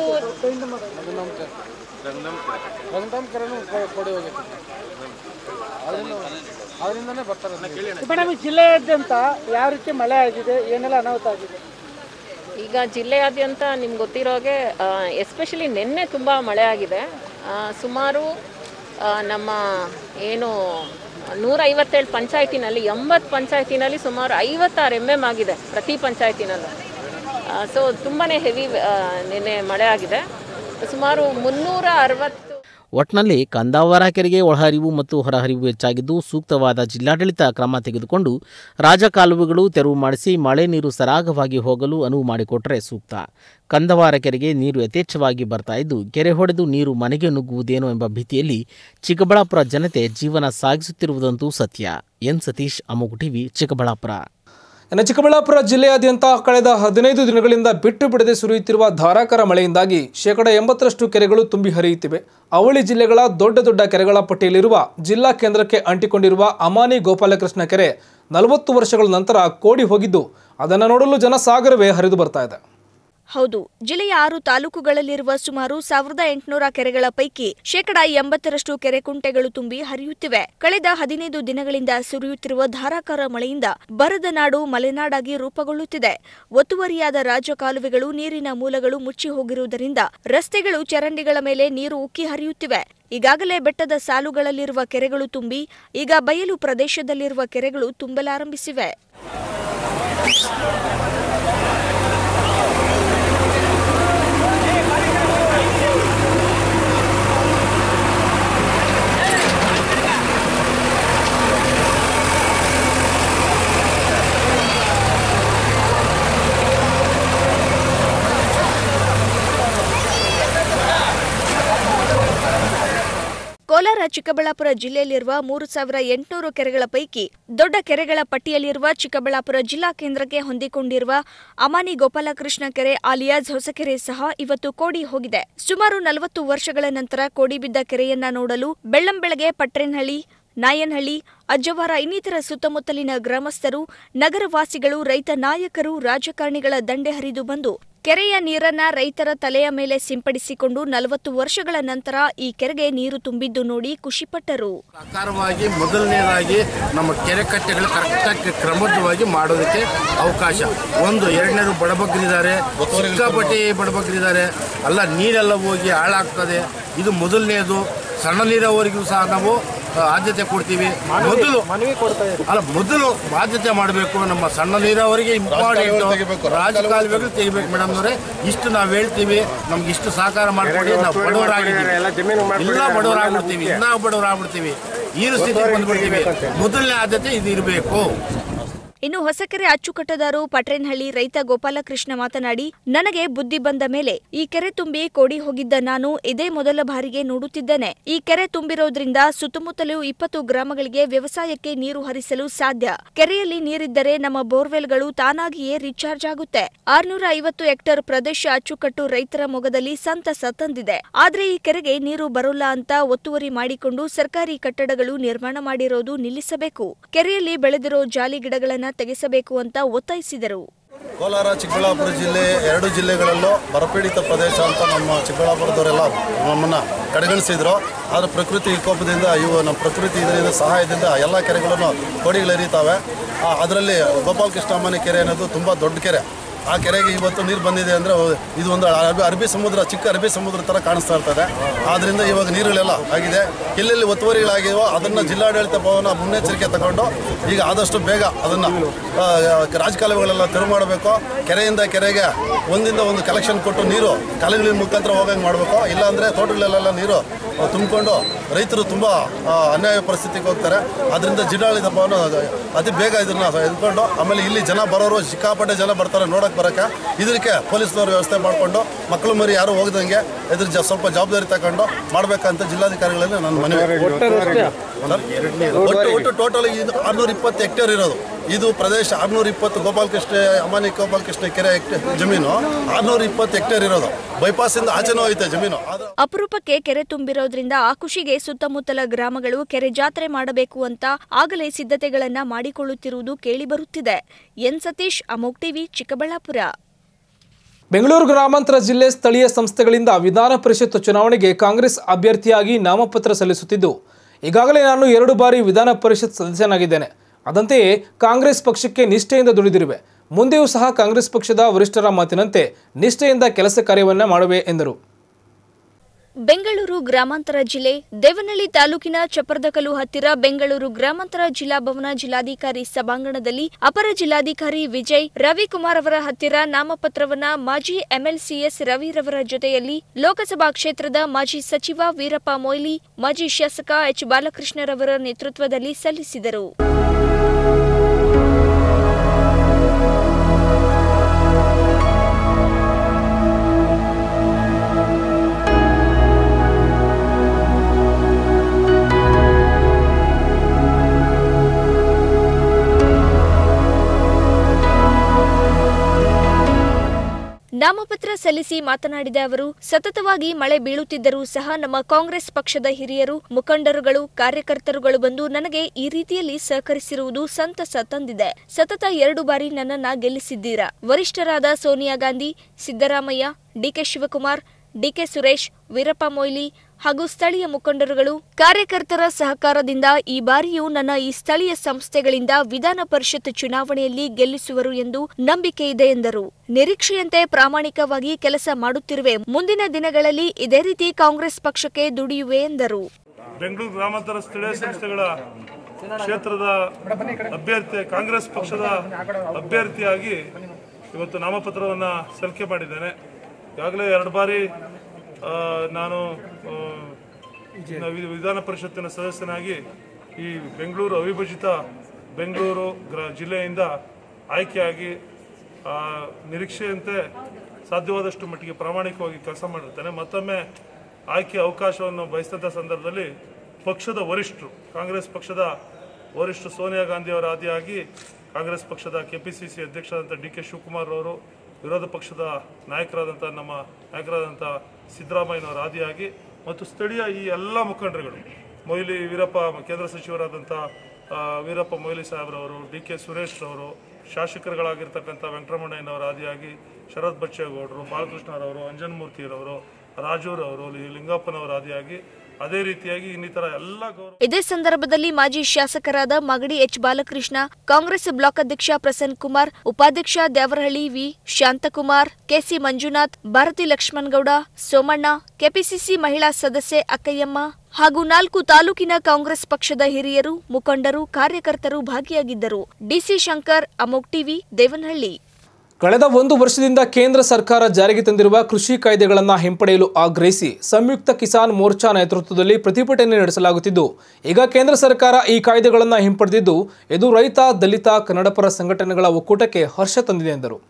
ಮೇಡಮ್ ಜಿಲ್ಲೆಯಾದ್ಯಂತ ಯಾವ ರೀತಿ ಮಳೆ ಆಗಿದೆ ಏನೆಲ್ಲ ಅನಾಹುತ ಆಗಿದೆ ಈಗ ಜಿಲ್ಲೆಯಾದ್ಯಂತ ನಿಮ್ಗೆ ಗೊತ್ತಿರೋ ಹಾಗೆ ಎಸ್ಪೆಷಲಿ ನಿನ್ನೆ ತುಂಬ ಮಳೆ ಆಗಿದೆ ಆ, ಸುಮಾರು ಆ, ನಮ್ಮ ಏನು ನೂರ ಐವತ್ತೇಳು ಪಂಚಾಯತಿನಲ್ಲಿ ಎಂಬತ್ತು ಪಂಚಾಯತಿನಲ್ಲಿ ಸುಮಾರು ಐವತ್ತಾರು ಎಮ್ ಎಮ್ ಆಗಿದೆ ಪ್ರತಿ ಪಂಚಾಯತಿನಲ್ಲೂ ಸೊ ತುಂಬಾ ಹೆವಿ ನಿನ್ನೆ ಮಳೆ ಆಗಿದೆ ಸುಮಾರು ಮುನ್ನೂರ ಅರವತ್ತು ಒಟ್ನಲ್ಲಿ ಕಂದಾವರ ಕೆರೆಗೆ ಒಳಹರಿವು ಮತ್ತು ಹೊರಹರಿವು ಹೆಚ್ಚಾಗಿದ್ದು ಸೂಕ್ತವಾದ ಜಿಲ್ಲಾಡಳಿತ ಕ್ರಮ ತೆಗೆದುಕೊಂಡು ರಾಜಕಾಲುವೆಗಳು ತೆರವು ಮಾಡಿಸಿ ಮಳೆ ನೀರು ಸರಾಗವಾಗಿ ಹೋಗಲು ಅನುವು ಮಾಡಿಕೊಟ್ಟರೆ ಸೂಕ್ತ ಕಂದವಾರ ಕೆರೆಗೆ ನೀರು ಯಥೇಚ್ಛವಾಗಿ ಬರ್ತಾ ಇದ್ದು ಕೆರೆ ಹೊಡೆದು ನೀರು ಮನೆಗೆ ನುಗ್ಗುವುದೇನೋ ಎಂಬ ಭೀತಿಯಲ್ಲಿ ಚಿಕ್ಕಬಳ್ಳಾಪುರ ಜನತೆ ಜೀವನ ಸಾಗಿಸುತ್ತಿರುವುದಂತೂ ಸತ್ಯ ಎನ್ ಸತೀಶ್ ಅಮೋಗು ಟಿವಿ ಚಿಕ್ಕಬಳ್ಳಾಪುರ ಇನ್ನು ಚಿಕ್ಕಬಳ್ಳಾಪುರ ಜಿಲ್ಲೆಯಾದ್ಯಂತ ಕಳೆದ ಹದಿನೈದು ದಿನಗಳಿಂದ ಬಿಟ್ಟು ಬಿಡದೆ ಸುರಿಯುತ್ತಿರುವ ಧಾರಾಕಾರ ಮಳೆಯಿಂದಾಗಿ ಶೇಕಡ ಎಂಬತ್ತರಷ್ಟು ಕೆರೆಗಳು ತುಂಬಿ ಹರಿಯುತ್ತಿವೆ ಅವಳಿ ಜಿಲ್ಲೆಗಳ ದೊಡ್ಡ ದೊಡ್ಡ ಕೆರೆಗಳ ಪಟ್ಟಿಯಲ್ಲಿರುವ ಜಿಲ್ಲಾ ಕೇಂದ್ರಕ್ಕೆ ಅಂಟಿಕೊಂಡಿರುವ ಅಮಾನಿ ಗೋಪಾಲಕೃಷ್ಣ ಕೆರೆ ನಲವತ್ತು ವರ್ಷಗಳ ನಂತರ ಕೋಡಿ ಹೋಗಿದ್ದು ಅದನ್ನು ನೋಡಲು ಜನಸಾಗರವೇ ಹರಿದು ಬರ್ತಾ ಇದೆ ಹೌದು ಜಿಲ್ಲೆಯ ಆರು ತಾಲೂಕುಗಳಲ್ಲಿರುವ ಸುಮಾರು ಸಾವಿರದ ಎಂಟುನೂರ ಕೆರೆಗಳ ಪೈಕಿ ಶೇಕಡಾ ಎಂಬತ್ತರಷ್ಟು ಕೆರೆ ಕುಂಟೆಗಳು ತುಂಬಿ ಹರಿಯುತ್ತಿವೆ ಕಳೆದ ಹದಿನೈದು ದಿನಗಳಿಂದ ಸುರಿಯುತ್ತಿರುವ ಧಾರಾಕಾರ ಮಳೆಯಿಂದ ಬರದ ನಾಡು ಮಲೆನಾಡಾಗಿ ರೂಪುಗೊಳ್ಳುತ್ತಿದೆ ಒತ್ತುವರಿಯಾದ ರಾಜಕಾಲುವೆಗಳು ನೀರಿನ ಮೂಲಗಳು ಮುಚ್ಚಿ ಹೋಗಿರುವುದರಿಂದ ರಸ್ತೆಗಳು ಚರಂಡಿಗಳ ಮೇಲೆ ನೀರು ಉಕ್ಕಿ ಹರಿಯುತ್ತಿವೆ ಈಗಾಗಲೇ ಬೆಟ್ಟದ ಸಾಲುಗಳಲ್ಲಿರುವ ಕೆರೆಗಳು ತುಂಬಿ ಈಗ ಬಯಲು ಪ್ರದೇಶದಲ್ಲಿರುವ ಕೆರೆಗಳು ತುಂಬಲಾರಂಭಿಸಿವೆ ಕೋಲಾರ ಚಿಕ್ಕಬಳ್ಳಾಪುರ ಜಿಲ್ಲೆಯಲ್ಲಿರುವ ಮೂರು ಸಾವಿರ ಎಂಟುನೂರು ಕೆರೆಗಳ ಪೈಕಿ ದೊಡ್ಡ ಕೆರೆಗಳ ಪಟ್ಟಿಯಲ್ಲಿರುವ ಚಿಕ್ಕಬಳ್ಳಾಪುರ ಜಿಲ್ಲಾ ಕೇಂದ್ರಕ್ಕೆ ಹೊಂದಿಕೊಂಡಿರುವ ಅಮಾನಿ ಗೋಪಾಲಕೃಷ್ಣ ಕೆರೆ ಆಲಿಯಾಸ್ ಹೊಸಕೆರೆ ಸಹ ಇವತ್ತು ಕೋಡಿ ಹೋಗಿದೆ ಸುಮಾರು ನಲವತ್ತು ವರ್ಷಗಳ ನಂತರ ಕೋಡಿ ಬಿದ್ದ ಕೆರೆಯನ್ನ ನೋಡಲು ಬೆಳ್ಳಂಬೆಳಗ್ಗೆ ಪಟ್ರೇನಹಳ್ಳಿ ನಾಯನಹಳ್ಳಿ ಅಜ್ಜವಾರ ಇನ್ನಿತರ ಸುತ್ತಮುತ್ತಲಿನ ಗ್ರಾಮಸ್ಥರು ನಗರವಾಸಿಗಳು ರೈತ ನಾಯಕರು ರಾಜಕಾರಣಿಗಳ ದಂಡೆ ಹರಿದು ಬಂದು ಕೆರೆಯ ನೀರನ್ನ ರೈತರ ತಲೆಯ ಮೇಲೆ ಸಿಂಪಡಿಸಿಕೊಂಡು ನಲವತ್ತು ವರ್ಷಗಳ ನಂತರ ಈ ಕೆರೆಗೆ ನೀರು ತುಂಬಿದ್ದು ನೋಡಿ ಖುಷಿಪಟ್ಟರು ಸಕಾರವಾಗಿ ಮೊದಲನೇದಾಗಿ ನಮ್ಮ ಕೆರೆ ಕಟ್ಟೆಗಳು ಕರೆಕ್ಟಾಗಿ ಕ್ರಮಬದ್ಧವಾಗಿ ಮಾಡೋದಕ್ಕೆ ಅವಕಾಶ ಒಂದು ಎರಡನೇದು ಬಡಬಗ್ರಿದ್ದಾರೆ ಸಿಕ್ಕಾಪಟ್ಟಿ ಬಡಬಗ್ರಿದ್ದಾರೆ ಅಲ್ಲ ನೀರೆಲ್ಲ ಹೋಗಿ ಹಾಳಾಗ್ತದೆ ಇದು ಮೊದಲನೇದು ಸಣ್ಣ ನೀರಾವರಿಗೂ ಸಹ ನಾವು ಆ, ಆದ್ಯತೆ ಕೊಡ್ತೀವಿ ಮೊದಲು ಅಲ್ಲ ಮೊದಲು ಆದ್ಯತೆ ಮಾಡಬೇಕು ನಮ್ಮ ಸಣ್ಣ ನೀರಾವರಿಗೆ ಇಂಪಾರ್ಟೆಂಟ್ ರಾಜಕಾಲುವೆಗಳು ತೆಗಿಬೇಕು ಮೇಡಮ್ ಅವರೇ ಇಷ್ಟು ನಾವು ಹೇಳ್ತೀವಿ ನಮ್ಗೆ ಇಷ್ಟು ಸಹಕಾರ ಮಾಡ್ಕೊಡಿ ನಾವು ಬಡವರಾಗಿದ್ದೀವಿ ಎಲ್ಲ ಬಡವರಾಗ್ಬಿಡ್ತೀವಿ ಇನ್ನ ಬಡವರಾಗ್ಬಿಡ್ತೀವಿ ಈ ಸ್ಥಿತಿ ಬಂದ್ಬಿಡ್ತೀವಿ ಮೊದಲನೇ ಆದ್ಯತೆ ಇದು ಇರಬೇಕು ಇನ್ನು ಹೊಸಕೆರೆ ಅಚ್ಚುಕಟ್ಟದಾರು ಪಟ್ರೇನಹಳ್ಳಿ ರೈತ ಗೋಪಾಲಕೃಷ್ಣ ಮಾತನಾಡಿ ನನಗೆ ಬುದ್ಧಿ ಬಂದ ಮೇಲೆ ಈ ಕೆರೆ ತುಂಬಿ ಕೋಡಿ ಹೋಗಿದ್ದ ನಾನು ಇದೇ ಮೊದಲ ಬಾರಿಗೆ ನೋಡುತ್ತಿದ್ದೇನೆ ಈ ಕೆರೆ ತುಂಬಿರೋದ್ರಿಂದ ಸುತ್ತಮುತ್ತಲೂ ಇಪ್ಪತ್ತು ಗ್ರಾಮಗಳಿಗೆ ವ್ಯವಸಾಯಕ್ಕೆ ನೀರು ಹರಿಸಲು ಸಾಧ್ಯ ಕೆರೆಯಲ್ಲಿ ನೀರಿದ್ದರೆ ನಮ್ಮ ಬೋರ್ವೆಲ್ಗಳು ತಾನಾಗಿಯೇ ರಿಚಾರ್ಜ್ ಆಗುತ್ತೆ ಆರ್ನೂರ ಐವತ್ತು ಹೆಕ್ಟೇರ್ ಪ್ರದೇಶ ಅಚ್ಚುಕಟ್ಟು ರೈತರ ಮೊಗದಲ್ಲಿ ಸಂತಸ ತಂದಿದೆ ಆದ್ರೆ ಈ ಕೆರೆಗೆ ನೀರು ಬರೋಲ್ಲ ಅಂತ ಒತ್ತುವರಿ ಮಾಡಿಕೊಂಡು ಸರ್ಕಾರಿ ಕಟ್ಟಡಗಳು ನಿರ್ಮಾಣ ಮಾಡಿರೋದು ನಿಲ್ಲಿಸಬೇಕು ಕೆರೆಯಲ್ಲಿ ಬೆಳೆದಿರೋ ಜಾಲಿ ಗಿಡಗಳನ್ನ ತೆಗೆಸಬೇಕು ಅಂತ ಒತ್ತಾಯಿಸಿದರು ಕೋಲಾರ ಚಿಕ್ಕಬಳ್ಳಾಪುರ ಜಿಲ್ಲೆ ಎರಡು ಜಿಲ್ಲೆಗಳಲ್ಲೂ ಬರಪೀಡಿತ ಪ್ರದೇಶ ಅಂತ ನಮ್ಮ ಚಿಕ್ಕಬಳ್ಳಾಪುರದವರೆಲ್ಲ ನಮ್ಮನ್ನು ಕಡೆಗಣಿಸಿದ್ರು ಆದರೆ ಪ್ರಕೃತಿ ವಿಕೋಪದಿಂದ ಇವು ನಮ್ಮ ಪ್ರಕೃತಿ ಇದರಿಂದ ಸಹಾಯದಿಂದ ಎಲ್ಲ ಕೆರೆಗಳನ್ನು ಕೋಡಿಗಳು ಹರಿತಾವೆ ಅದರಲ್ಲಿ ಗೋಪಾಲಕೃಷ್ಣ ಅಮ್ಮನಿ ಕೆರೆ ಅನ್ನೋದು ತುಂಬ ದೊಡ್ಡ ಕೆರೆ ಆ ಕೆರೆಗೆ ಇವತ್ತು ನೀರು ಬಂದಿದೆ ಅಂದರೆ ಇದು ಒಂದು ಅರಬಿ ಅರಬ್ಬಿ ಸಮುದ್ರ ಚಿಕ್ಕ ಅರಬ್ಬಿ ಸಮುದ್ರ ಥರ ಕಾಣಿಸ್ತಾ ಇರ್ತದೆ ಆದ್ದರಿಂದ ಇವಾಗ ನೀರುಗಳೆಲ್ಲ ಆಗಿದೆ ಎಲ್ಲೆಲ್ಲಿ ಒತ್ತುವರಿಗಳಾಗಿವೋ ಅದನ್ನು ಜಿಲ್ಲಾಡಳಿತ ಭವನ ಮುನ್ನೆಚ್ಚರಿಕೆ ತಗೊಂಡು ಈಗ ಆದಷ್ಟು ಬೇಗ ಅದನ್ನು ರಾಜಕಾಲುವೆಗಳೆಲ್ಲ ತೆರವು ಮಾಡಬೇಕು ಕೆರೆಯಿಂದ ಕೆರೆಗೆ ಒಂದಿಂದ ಒಂದು ಕಲೆಕ್ಷನ್ ಕೊಟ್ಟು ನೀರು ಕಾಲುವೆಗಳ ಮುಖಾಂತರ ಹೋಗಂಗೆ ಮಾಡಬೇಕು ಇಲ್ಲಾಂದರೆ ತೋಟಗಳಲ್ಲೆಲ್ಲ ನೀರು ತುಂಬಿಕೊಂಡು ರೈತರು ತುಂಬ ಅನ್ಯಾಯ ಪರಿಸ್ಥಿತಿಗೆ ಹೋಗ್ತಾರೆ ಅದರಿಂದ ಜಿಲ್ಲಾಡಳಿತ ಭವನ ಅತಿ ಬೇಗ ಇದನ್ನು ಎದ್ಕೊಂಡು ಆಮೇಲೆ ಇಲ್ಲಿ ಜನ ಬರೋರು ಸಿಕ್ಕಾಪಟ್ಟೆ ಜನ ಬರ್ತಾರೆ ನೋಡೋಕೆ ಬರೋಕ್ಕೆ ಇದಕ್ಕೆ ಪೊಲೀಸ್ನವ್ರು ವ್ಯವಸ್ಥೆ ಮಾಡಿಕೊಂಡು ಮಕ್ಕಳು ಮರಿ ಯಾರು ಹೋಗದಂಗೆ ಇದ್ರ ಜ ಸ್ವಲ್ಪ ಜವಾಬ್ದಾರಿ ತಗೊಂಡು ಮಾಡಬೇಕಂತ ಜಿಲ್ಲಾಧಿಕಾರಿಗಳಲ್ಲಿ ನನ್ನ ಮನವಿ ಒಟ್ಟು ಒಟ್ಟು ಟೋಟಲ್ ಇದು ಆರ್ನೂರ ಇಪ್ಪತ್ತು ಹೆಕ್ಟೇರ್ ಇರೋದು ಇದು ಪ್ರದೇಶ ಆರ್ನೂರ ಇಪ್ಪತ್ತು ಗೋಪಾಲಕೃಷ್ಣ ಅಮಾನಿ ಗೋಪಾಲಕೃಷ್ಣ ಕೆರೆ ಹೆಕ್ಟೇರ್ ಜಮೀನು ಆರ್ನೂರ ಇಪ್ಪತ್ತು ಹೆಕ್ಟೇರ್ ಇರೋದು ಬೈಪಾಸಿಂದ ಆಚೆನೂ ಐತೆ ಜಮೀನು ಆದ್ರೆ ಅಪರೂಪಕ್ಕೆ ಕೆರೆ ತುಂಬಿರೋದ್ರಿಂದ ಆ ಖುಷಿಗೆ ಸುತ್ತಮುತ್ತಲ ಗ್ರಾಮಗಳು ಕೆರೆ ಜಾತ್ರೆ ಮಾಡಬೇಕು ಅಂತ ಆಗಲೇ ಸಿದ್ಧತೆಗಳನ್ನ ಮಾಡಿಕೊಳ್ಳುತ್ತಿರುವುದು ಕೇಳಿಬರುತ್ತಿದೆ ಎನ್ ಸತೀಶ್ ಅಮೋಕ್ ಟಿವಿ ಚಿಕ್ಕಬಳ್ಳಾಪುರ ಬೆಂಗಳೂರು ಗ್ರಾಮಾಂತರ ಜಿಲ್ಲೆ ಸ್ಥಳೀಯ ಸಂಸ್ಥೆಗಳಿಂದ ವಿಧಾನ ಪರಿಷತ್ ಚುನಾವಣೆಗೆ ಕಾಂಗ್ರೆಸ್ ಅಭ್ಯರ್ಥಿಯಾಗಿ ನಾಮಪತ್ರ ಸಲ್ಲಿಸುತ್ತಿದ್ದು ಈಗಾಗಲೇ ನಾನು ಎರಡು ಬಾರಿ ವಿಧಾನ ಪರಿಷತ್ ಸದಸ್ಯನಾಗಿದ್ದೇನೆ ಅದಂತೆಯೇ ಕಾಂಗ್ರೆಸ್ ಪಕ್ಷಕ್ಕೆ ನಿಷ್ಠೆಯಿಂದ ದುಡಿದಿರುವೆ ಮುಂದೆಯೂ ಸಹ ಕಾಂಗ್ರೆಸ್ ಪಕ್ಷದ ವರಿಷ್ಠರ ಮಾತಿನಂತೆ ನಿಷ್ಠೆಯಿಂದ ಕೆಲಸ ಕಾರ್ಯವನ್ನ ಮಾಡುವೆ ಎಂದರು ಬೆಂಗಳೂರು ಗ್ರಾಮಾಂತರ ಜಿಲ್ಲೆ ದೇವನಹಳ್ಳಿ ತಾಲೂಕಿನ ಚಪ್ಪರದಕಲ್ಲು ಹತ್ತಿರ ಬೆಂಗಳೂರು ಗ್ರಾಮಾಂತರ ಜಿಲ್ಲಾ ಭವನ ಜಿಲ್ಲಾಧಿಕಾರಿ ಸಭಾಂಗಣದಲ್ಲಿ ಅಪರ ಜಿಲ್ಲಾಧಿಕಾರಿ ವಿಜಯ್ ರವಿಕುಮಾರ್ ಅವರ ಹತ್ತಿರ ನಾಮಪತ್ರವನ್ನ ಮಾಜಿ ಎಂಎಲ್ಸಿಎಸ್ ರವಿರವರ ಜೊತೆಯಲ್ಲಿ ಲೋಕಸಭಾ ಕ್ಷೇತ್ರದ ಮಾಜಿ ಸಚಿವ ವೀರಪ್ಪ ಮೊಯ್ಲಿ ಮಾಜಿ ಶಾಸಕ ಎಚ್ ಬಾಲಕೃಷ್ಣರವರ ನೇತೃತ್ವದಲ್ಲಿ ಸಲ್ಲಿಸಿದರು ನಾಮಪತ್ರ ಸಲ್ಲಿಸಿ ಮಾತನಾಡಿದ ಅವರು ಸತತವಾಗಿ ಮಳೆ ಬೀಳುತ್ತಿದ್ದರೂ ಸಹ ನಮ್ಮ ಕಾಂಗ್ರೆಸ್ ಪಕ್ಷದ ಹಿರಿಯರು ಮುಖಂಡರುಗಳು ಕಾರ್ಯಕರ್ತರುಗಳು ಬಂದು ನನಗೆ ಈ ರೀತಿಯಲ್ಲಿ ಸಹಕರಿಸಿರುವುದು ಸಂತಸ ತಂದಿದೆ ಸತತ ಎರಡು ಬಾರಿ ನನ್ನನ್ನ ಗೆಲ್ಲಿಸಿದ್ದೀರಾ ವರಿಷ್ಠರಾದ ಸೋನಿಯಾ ಗಾಂಧಿ ಸಿದ್ದರಾಮಯ್ಯ ಡಿಕೆ ಶಿವಕುಮಾರ್ ಡಿಕೆ ಸುರೇಶ್ ವೀರಪ್ಪ ಮೊಯ್ಲಿ ಹಾಗೂ ಸ್ಥಳೀಯ ಮುಖಂಡರುಗಳು ಕಾರ್ಯಕರ್ತರ ಸಹಕಾರದಿಂದ ಈ ಬಾರಿಯೂ ನನ್ನ ಈ ಸ್ಥಳೀಯ ಸಂಸ್ಥೆಗಳಿಂದ ವಿಧಾನ ಪರಿಷತ್ ಚುನಾವಣೆಯಲ್ಲಿ ಗೆಲ್ಲಿಸುವರು ಎಂದು ನಂಬಿಕೆ ಇದೆ ಎಂದರು ನಿರೀಕ್ಷೆಯಂತೆ ಪ್ರಾಮಾಣಿಕವಾಗಿ ಕೆಲಸ ಮಾಡುತ್ತಿರುವೆ ಮುಂದಿನ ದಿನಗಳಲ್ಲಿ ಇದೇ ರೀತಿ ಕಾಂಗ್ರೆಸ್ ಪಕ್ಷಕ್ಕೆ ದುಡಿಯುವೆ ಎಂದರು ಬೆಂಗಳೂರು ಗ್ರಾಮಾಂತರ ಸ್ಥಳೀಯ ಸಂಸ್ಥೆಗಳ ಕ್ಷೇತ್ರದ ಅಭ್ಯರ್ಥಿ ಕಾಂಗ್ರೆಸ್ ಪಕ್ಷದ ಅಭ್ಯರ್ಥಿಯಾಗಿ ಇವತ್ತು ನಾಮಪತ್ರವನ್ನು ಸಲ್ಲಿಕೆ ಮಾಡಿದ್ದೇನೆ ಈಗಾಗಲೇ ಎರಡು ಬಾರಿ ಆ, ನಾನು ಆ, ವಿ- ವಿಧಾನ ಪರಿಷತ್ತಿನ ಸದಸ್ಯನಾಗಿ ಈ ಬೆಂಗಳೂರು ಅವಿಭಜಿತ ಬೆಂಗಳೂರು ಗ್ರ ಜಿಲ್ಲೆಯಿಂದ ಆಯ್ಕೆಯಾಗಿ ಆ, ನಿರೀಕ್ಷೆಯಂತೆ ಸಾಧ್ಯವಾದಷ್ಟು ಮಟ್ಟಿಗೆ ಪ್ರಾಮಾಣಿಕವಾಗಿ ಕೆಲಸ ಮಾಡಿರ್ತೇನೆ ಮತ್ತೊಮ್ಮೆ ಆಯ್ಕೆ ಅವಕಾಶವನ್ನು ಬಯಸಿದ ಸಂದರ್ಭದಲ್ಲಿ ಪಕ್ಷದ ವರಿಷ್ಠರು ಕಾಂಗ್ರೆಸ್ ಪಕ್ಷದ ವರಿಷ್ಠರು ಸೋನಿಯಾ ಗಾಂಧಿ ಅವರ ಆದಿಯಾಗಿ ಕಾಂಗ್ರೆಸ್ ಪಕ್ಷದ ಕೆಪಿಸಿಸಿ ಅಧ್ಯಕ್ಷರಾದಂಥ ಡಿ ಕೆ ಶಿವಕುಮಾರ್ ಅವರು ವಿರೋಧ ಪಕ್ಷದ ನಾಯಕರಾದಂಥ ನಮ್ಮ ನಾಯಕರಾದಂಥ ಸಿದ್ದರಾಮಯ್ಯನವರ ಆದಿಯಾಗಿ ಮತ್ತು ಸ್ಥಳೀಯ ಈ ಎಲ್ಲ ಮುಖಂಡರುಗಳು ಮೊಯ್ಲಿ ವೀರಪ್ಪ ಕೇಂದ್ರ ಸಚಿವರಾದಂಥ ಆ, ವೀರಪ್ಪ ಮೊಯ್ಲಿ ಸಾಹೇಬ್ರವರು ಡಿ ಕೆ ಸುರೇಶ್ ರವರು ಶಾಸಕರುಗಳಾಗಿರ್ತಕ್ಕಂಥ ವೆಂಕಟರಮಣಯ್ಯನವರ ಆದಿಯಾಗಿ ಶರತ್ ಬಚ್ಚೇಗೌಡರು ಬಾಲಕೃಷ್ಣರವರು ಅಂಜನ್ಮೂರ್ತಿರವರು ರಾಜೂರವರು ಲಿ- ಲಿಂಗಪ್ಪನವರ ಆದಿಯಾಗಿ ಅದೇ ರೀತಿಯಾಗಿ ಇನ್ನಿತರ ಎಲ್ಲ ಗೌರವ ಇದೇ ಸಂದರ್ಭದಲ್ಲಿ ಮಾಜಿ ಶಾಸಕರಾದ Magadi H Balakrishna Congress block ಅಧ್ಯಕ್ಷ ಪ್ರಸನ್ನ ಕುಮಾರ್ ಉಪಾಧ್ಯಕ್ಷ Devarahalli V Shanthakumar KC Manjunath Bharathi Lakshmanagowda Somanna KPCC ಮಹಿಳಾ ಸದಸ್ಯೆ ಅಕ್ಕಯ್ಯಮ್ಮ ಹಾಗೂ ನಾಲ್ಕು ತಾಲೂಕಿನ ಕಾಂಗ್ರೆಸ್ ಪಕ್ಷದ ಹಿರಿಯರು ಮುಖಂಡರು ಕಾರ್ಯಕರ್ತರು ಭಾಗಿಯಾಗಿದ್ದರು ಡಿಸಿ ಶಂಕರ್ ಅಮೋಕ್ ಟಿವಿ ದೇವನಹಳ್ಳಿ ಕಳೆದ ಒಂದು ವರ್ಷದಿಂದ ಕೇಂದ್ರ ಸರ್ಕಾರ ಜಾರಿಗೆ ತಂದಿರುವ ಕೃಷಿ ಕಾಯ್ದೆಗಳನ್ನು ಹಿಂಪಡೆಯಲು ಆಗ್ರಹಿಸಿ ಸಂಯುಕ್ತ ಕಿಸಾನ್ ಮೋರ್ಚಾ ನೇತೃತ್ವದಲ್ಲಿ ಪ್ರತಿಭಟನೆ ನಡೆಸಲಾಗುತ್ತಿದ್ದು ಈಗ ಕೇಂದ್ರ ಸರ್ಕಾರ ಈ ಕಾಯ್ದೆಗಳನ್ನು ಹಿಂಪಡೆದಿದ್ದು ಇದು ರೈತ ದಲಿತ ಕನ್ನಡಪರ ಸಂಘಟನೆಗಳ ಒಕ್ಕೂಟಕ್ಕೆ ಹರ್ಷ ತಂದಿದೆ ಎಂದರು